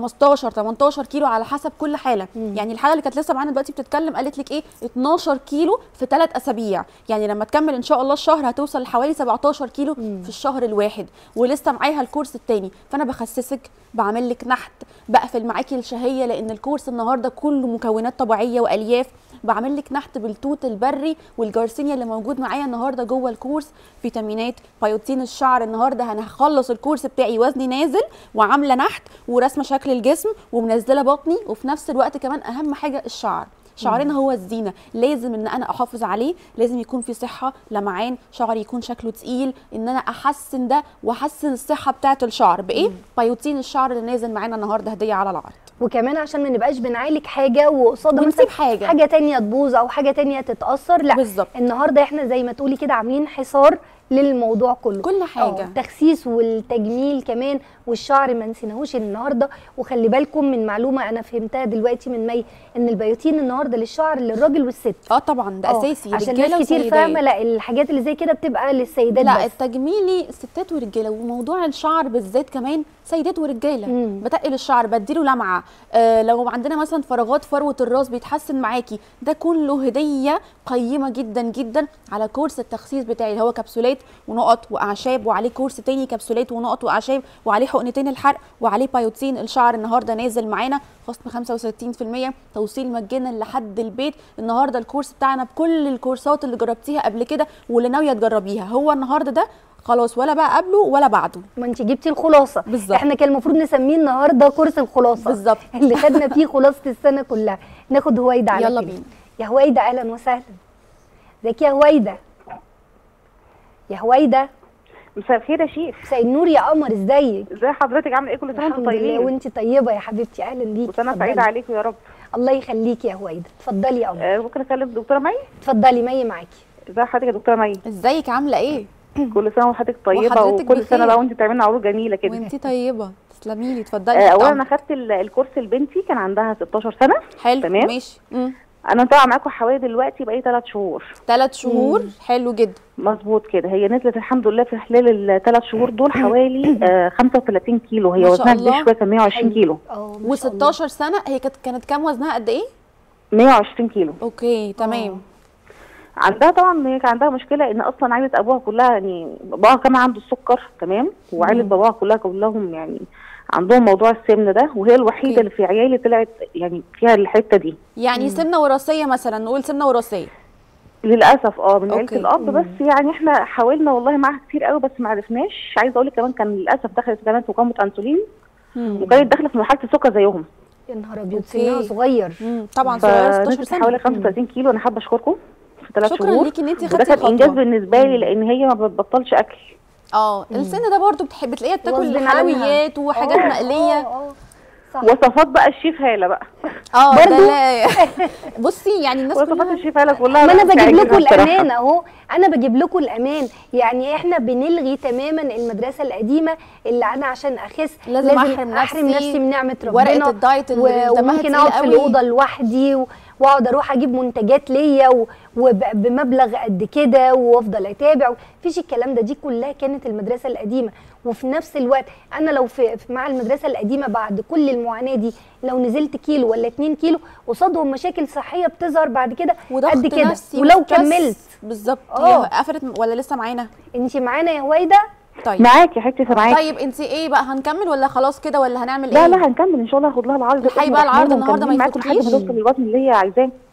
15 18 كيلو على حسب كل حاله يعني الحاله اللي كانت لسه معانا دلوقتي بتتكلم قالت لك ايه 12 كيلو في 3 اسابيع يعني لما تكمل ان شاء الله الشهر هتوصل لحوالي 17 كيلو في الشهر الواحد ولسه معاها الكورس التاني فانا بخسسك بعمل لك نحت بقفل معاكي الشهيه لان الكورس النهارده كله مكونات طبيعيه والياف بعمل لك نحت بالتوت البري والجارسينيا اللي موجود معايا النهارده جوه الكورس فيتامينات بيوتين الشعر النهارده انا هخلص الكورس بتاعي وزني نازل وعامله نحت ورسمه شكل الجسم ومنزله بطني وفي نفس الوقت كمان اهم حاجه الشعر شعرنا هو الزينه لازم ان انا احافظ عليه لازم يكون في صحه لمعان شعري يكون شكله تقيل ان انا احسن ده واحسن الصحه بتاعه الشعر بايه بايوتين الشعر اللي نازل معانا النهارده هديه على العرض وكمان عشان ما نبقاش بنعالج حاجه وقصادها ونسيب مثلا حاجة. حاجه تانية تبوظ او حاجه تانية تتاثر لا بالظبط. النهارده احنا زي ما تقولي كده عاملين حصار للموضوع كله كل حاجة. اه، التخسيس والتجميل كمان والشعر ما نسيناهوش النهارده وخلي بالكم من معلومه انا فهمتها دلوقتي من مي ان البيوتين النهارده للشعر للراجل والست اه طبعا ده اه، اساسي عشان رجالة ناس كتير وسيدات. فاهمه لا الحاجات اللي زي كده بتبقى للسيدات لا بس التجميلي ستات ورجاله وموضوع الشعر بالذات كمان سيدات ورجاله مم. بتقل الشعر بديله لمعه آه لو عندنا مثلا فراغات فروه الراس بيتحسن معاكي ده كله هديه قيمه جدا جدا على كورس التخسيس بتاعي اللي هو كبسولات ونقط واعشاب وعليه كورس تاني كبسولات ونقط واعشاب وعليه حقنتين الحرق وعليه بايوتين الشعر النهارده نازل معانا خصم 65% توصيل مجانا لحد البيت النهارده الكورس بتاعنا بكل الكورسات اللي جربتيها قبل كده واللي ناويه تجربيها هو النهارده ده خلاص ولا بقى قبله ولا بعده ما انت جبتي الخلاصه بالظبط. احنا كان المفروض نسميه النهارده كورس الخلاصه بالظبط. اللي خدنا فيه خلاصه السنه كلها ناخد هويدا على يلا كده. بينا. يا هويدا اهلا وسهلا ازيك يا هويدا يا هويدا مساء الخير يا شيخ مساء النور يا قمر ازيك ازي حضرتك عامله ايه كل سنه وانتم الحمد لله طيبين وانت طيبه يا حبيبتي اهلا بيكي وسنه اتفضلي. سعيده عليكم يا رب الله يخليكي يا هويدا اتفضلي يا قمر آه، ممكن اكلم الدكتوره مي اتفضلي مي معاكي ازي حضرتك يا دكتوره مي ازيك عامله ايه كل سنه وحضرتك طيبه وحضرتك وكل سنه بخير. بقى وانت بتعملي عروض جميله كده وانتي طيبه تسلمي لي اتفضلي آه، اولا طبعاً. انا خدت ال- الكورس لبنتي كان عندها 16 سنه حلو تمام ماشي مم. انا متابعه معاكم حوالي دلوقتي بقالي 3 شهور ثلاث شهور حلو جدا مظبوط كده هي نزلت الحمد لله في خلال الثلاث شهور دول حوالي آه 35 كيلو هي ما شاء وزنها الله. كبير شويه كان 120 كيلو اه ما شاء الله. و16 سنه هي كانت كانت كام وزنها قد ايه 120 كيلو اوكي تمام عندها طبعا هي كان عندها مشكله ان اصلا عائله ابوها كلها يعني باباها كمان عنده السكر تمام وعائله باباها كلها كلهم يعني عندهم موضوع السمنه ده وهي الوحيده أوكي. اللي في عيالي طلعت يعني فيها الحته دي يعني سمنه وراثيه مثلا نقول سمنه وراثيه للاسف اه من عيله أوكي. الاب بس يعني احنا حاولنا والله معاها كتير قوي بس ما عرفناش عايزه اقول لك كمان كان للاسف دخلت كمان في مقاومه انسولين مم. وكانت داخله في مرحله السكر زيهم يا نهار ابيض أوكي. سنها صغير مم. طبعا صغيره 16 فنزلت حوالي سنه 35 كيلو انا حابه اشكركم في ثلاث شكرا شهور ليكي ان انت وده خدتي كان انجاز الخطوه بالنسبه لي لان هي ما بتبطلش اكل اه السن ده برضو بتحب تلاقيها بتاكل غصب عنها. حلويات وحاجات اه، مقليه اه، اه، صح وصفات بقى الشيف هاله بقى اه برضو؟ ده لا بصي يعني الناس وصفات كلها الشيف هاله كلها ما انا بقى بجيب لكم بتعجبني بصراحة. الامان اهو انا بجيب لكم الامان يعني احنا بنلغي تماما المدرسه القديمه اللي انا عشان اخس لازم أحرم احرم نفسي نفسي من نعمه ربنا ورقة الدايت اللي و- دمها وممكن تقيل اقعد في قوي. الاوضه لوحدي و- واقعد اروح اجيب منتجات ليا و- وبمبلغ قد كده وافضل اتابع مفيش الكلام ده دي كلها كانت المدرسه القديمه وفي نفس الوقت انا لو في في- مع المدرسه القديمه بعد كل المعاناه دي لو نزلت كيلو ولا 2 كيلو قصادهم مشاكل صحيه بتظهر بعد كده وضغط قد كده نفسي ولو وستريس. كملت بالظبط اه. هي قفلت ولا لسه معانا انت معانا يا هويدا طيب معاكي يا حبيبتي سامعاكي طيب انت ايه بقى هنكمل ولا خلاص كده ولا هنعمل لا ايه لا هنكمل ان شاء الله هاخد لها العرض الحقيقة بقى العرض النهاردة ما معاكم لحد ما يفوتكيش. توصل للوزن اللي هي عايزاه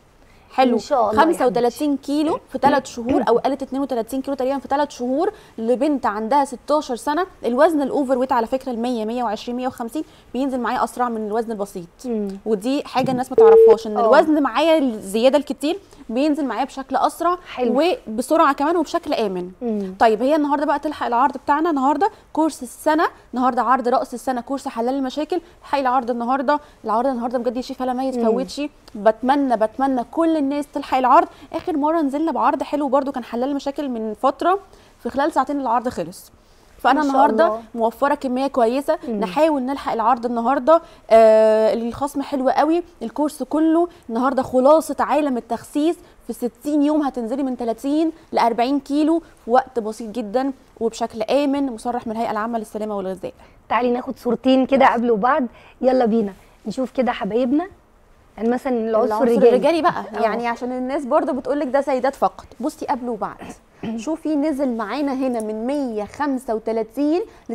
حلو إن شاء الله يا 35 كيلو في 3 شهور او قالت 32 كيلو تقريبا في 3 شهور لبنت عندها 16 سنه الوزن الاوفر ويت على فكره ال 100 120 150 بينزل معايا اسرع من الوزن البسيط ودي حاجه الناس ما تعرفهاش ان آه. الوزن معايا الزياده الكتير بينزل معايا بشكل اسرع حلو. وبسرعه كمان وبشكل امن طيب هي النهارده بقى تلحق العرض بتاعنا النهارده كورس السنه النهارده عرض راس السنه كورس حلال المشاكل الحقي العرض النهارده العرض النهارده بجد يا شيف هلا ما يتفوتش بتمنى بتمنى كل الناس تلحق العرض اخر مره نزلنا بعرض حلو برده كان حلال المشاكل من فتره في خلال ساعتين العرض خلص فانا ما شاء النهارده الله. موفره كميه كويسه نحاول نلحق العرض النهارده آه الخصم حلو قوي الكورس كله النهارده خلاصه عالم التخسيس في 60 يوم هتنزلي من 30 ل 40 كيلو في وقت بسيط جدا وبشكل امن مصرح من الهيئه العامه للسلامه والغذاء تعالي ناخد صورتين كده قبل وبعد يلا بينا نشوف كده حبايبنا يعني مثلا العنصر العنصر الرجالي الرجالي بقى آه. يعني عشان الناس برضه بتقول لك ده سيدات فقط بصي قبل وبعد شوفي نزل معانا هنا من 135 ل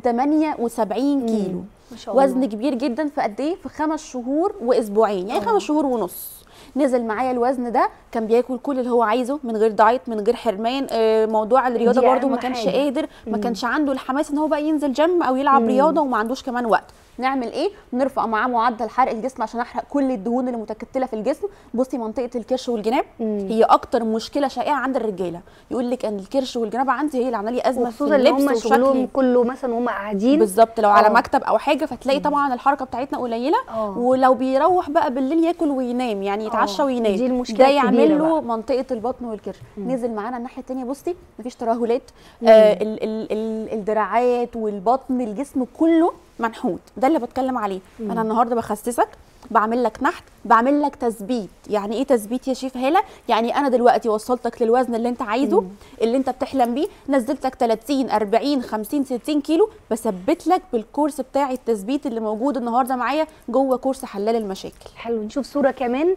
78 كيلو ما شاء الله. وزن كبير جدا في قد ايه في خمس شهور واسبوعين يعني خمس شهور ونص نزل معايا الوزن ده كان بياكل كل اللي هو عايزه من غير دايت من غير حرمان آه، موضوع الرياضه دي برضو أهم ما كانش حاجة. قادر ما كانش عنده الحماس ان هو بقى ينزل جيم او يلعب رياضه وما عندوش كمان وقت نعمل ايه نرفع معاه معدل حرق الجسم عشان احرق كل الدهون اللي متكتله في الجسم بصي منطقه الكرش والجناب هي اكتر مشكله شائعه عند الرجاله يقول لك ان الكرش والجناب عندي هي اللي عامله لي ازمه في وخصوصا ان هم اللبس شغلهم وشكلي كله مثلا وهم قاعدين بالظبط لو على آه. مكتب او حاجه فتلاقي طبعا الحركه بتاعتنا قليله آه. ولو بيروح بقى بالليل ياكل وينام يعني يتعشى آه. وينام دي المشكلة ده الكبيرة يعمل بقى. له منطقه البطن والكرش نزل معانا الناحيه الثانيه بصي مفيش ترهلات آه ال ال ال الدراعات والبطن الجسم كله منحوت ده اللي بتكلم عليه انا النهارده بخسسك بعمل لك نحت بعمل لك تثبيت يعني ايه تثبيت يا شيف هاله يعني انا دلوقتي وصلتك للوزن اللي انت عايزه اللي انت بتحلم بيه نزلتك 30 40 50 60 كيلو بثبت لك بالكورس بتاعي التثبيت اللي موجود النهارده معايا جوه كورس حلال المشاكل حلو نشوف صوره كمان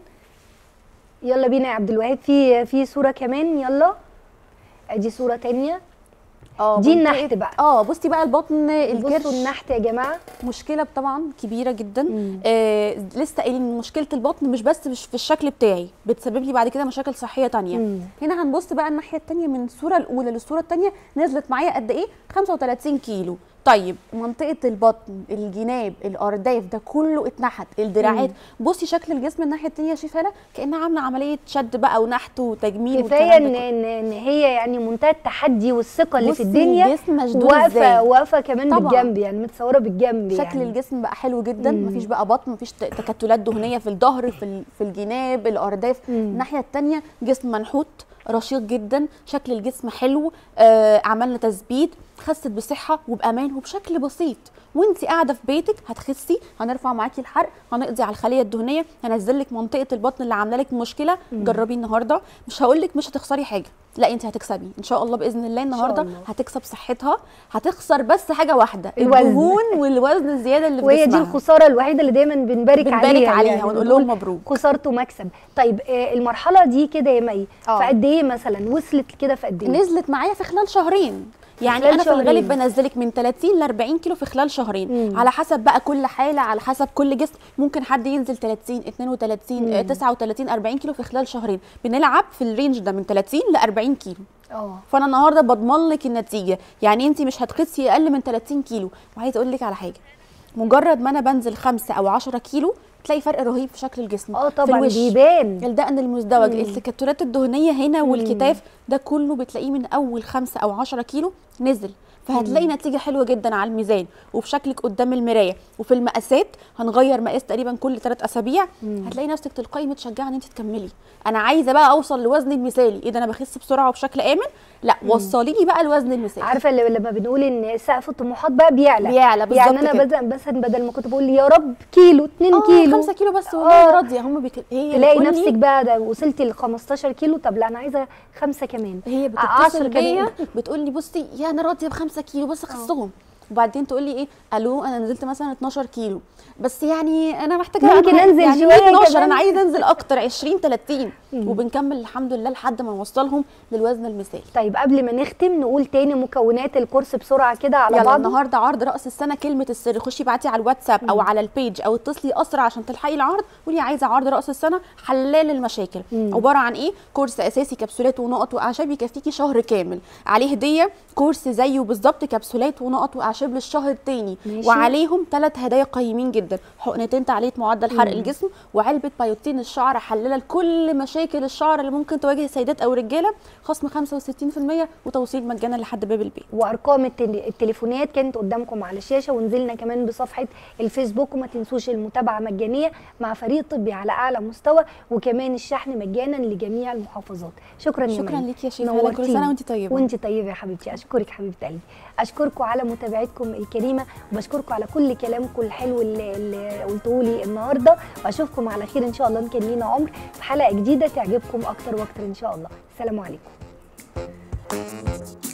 يلا بينا يا عبد الوهاب في في صوره كمان يلا ادي صوره تانية اه دي منطقة- النحت بقى. اه بصي بقى البطن الكرش بصوا النحت يا جماعه مشكله طبعا كبيره جدا آه لسه قايلين إن مشكله البطن مش بس مش في الشكل بتاعي بتسبب لي بعد كده مشاكل صحيه تانية مم. هنا هنبص بقى الناحيه التانية من الصوره الاولى للصوره التانية نزلت معايا قد ايه 35 كيلو طيب منطقه البطن الجناب الارداف ده كله اتنحت الدراعات بصي شكل الجسم الناحيه التانية يا شيف هلا كانها عامله عمليه شد بقى ونحت وتجميل كفايه والكلام ان ده كله. ان إن هي يعني منتهى التحدي والثقه اللي في بصي الدنيا الجسم مشدود واقفه إزاي. واقفه كمان طبعاً. بالجنب يعني متصوره بالجنب شكل يعني. الجسم بقى حلو جدا مفيش بقى بطن مفيش ت- تكتلات دهنيه في الظهر في ال- في الجناب الارداف الناحيه الثانيه جسم منحوت رشيق جدا شكل الجسم حلو آه عملنا تثبيت خست بصحه وبامان وبشكل بسيط وانت قاعده في بيتك هتخسي هنرفع معاكي الحرق هنقضي على الخليه الدهنيه هنزل لك منطقه البطن اللي عامله لك مشكله جربي النهارده مش هقول لك مش هتخسري حاجه لا انت هتكسبي ان شاء الله باذن الله النهارده الله. هتكسب صحتها هتخسر بس حاجه واحده الوزن. الدهون والوزن الزياده اللي في وهي دي جسمها. الخساره الوحيده اللي دايما بنبارك, بنبارك عليها عليها يعني ونقول بنقول لهم مبروك. خسارته مكسب طيب آه، المرحله دي كده يا مي آه. في قد ايه مثلا وصلت كده في قد ايه نزلت معايا في خلال شهرين يعني خلال انا في شهرين. الغالب بنزلك من 30 ل 40 كيلو في خلال شهرين مم. على حسب بقى كل حاله على حسب كل جسم ممكن حد ينزل 30 32 آه، 39 40 كيلو في خلال شهرين بنلعب في الرينج ده من 30 ل 40 كيلو اه فانا النهارده بضمن لك النتيجه يعني انت مش هتخسي اقل من 30 كيلو وعايزه اقول لك على حاجه مجرد ما انا بنزل 5 او 10 كيلو تلاقي فرق رهيب في شكل الجسم اه في طبعا الوش. بيبان الدقن المزدوج التكتلات الدهنيه هنا والكتاف ده كله بتلاقيه من اول خمسة او عشرة كيلو نزل فهتلاقي نتيجه حلوه جدا على الميزان وبشكلك قدام المرايه وفي المقاسات هنغير مقاس تقريبا كل ثلاث اسابيع هتلاقي نفسك تلقائي متشجعه ان انت تكملي انا عايزه بقى اوصل لوزني المثالي ايه ده انا بخس بسرعه وبشكل امن لا وصليني بقى الوزن المثالي عارفه اللي- لما بنقول ان سقف الطموحات بقى بيعلى بيعلى بالظبط يعني انا كده. بدل مثلا بدل ما كنت بقول يا رب كيلو 2 اه كيلو 5 كيلو بس آه. والله راضيه هم بك... هي تلاقي بتقولي- نفسك بقى ده وصلتي ل 15 كيلو طب لا انا عايزه خمسه كمان هي 10 بتتصل بيا كمان بتقول لي بصي يا انا راضيه ب 5 كيلو بس اخسهم وبعدين تقول لي ايه الو انا نزلت مثلا 12 كيلو بس يعني انا محتاجه ممكن أنا- أنزل يعني شوية 12 كمان. انا عايزه انزل اكتر 20 30 مم. وبنكمل الحمد لله لحد ما نوصلهم للوزن المثالي طيب قبل ما نختم نقول تاني مكونات الكورس بسرعه كده على يلا بعض النهارده عرض راس السنه كلمه السر خشي ابعتي على الواتساب او على البيج او اتصلي اسرع عشان تلحقي العرض قولي عايزه عرض راس السنه حلال المشاكل مم. عباره عن ايه كورس اساسي كبسولات ونقط واعشاب يكفيكي شهر كامل عليه هديه كورس زيه بالظبط كبسولات ونقط واعشاب للشهر التاني ماشي. وعليهم ثلاث هدايا قيمين جدا حقنتين تعليه معدل حرق مم. الجسم وعلبه بايوتين الشعر حلله لكل مشاكل الشعر اللي ممكن تواجه السيدات او الرجاله خصم 65% وتوصيل مجانا لحد باب البيت وارقام التل- التليفونات كانت قدامكم على الشاشه ونزلنا كمان بصفحه الفيسبوك وما تنسوش المتابعه مجانيه مع فريق طبي على اعلى مستوى وكمان الشحن مجانا لجميع المحافظات شكرا يا شكرا مريم. ليك يا شيخ هلا كل نورتيني. سنه وانت طيبه وانت طيبه يا حبيبتي اشكرك حبيبه قلبي اشكركم على متابعتكم الكريمه وبشكركم على كل كلامكم الحلو اللي, اللي قلتوه لي النهارده واشوفكم على خير ان شاء الله ان كان لينا عمر في حلقه جديده تعجبكم اكتر واكتر ان شاء الله السلام عليكم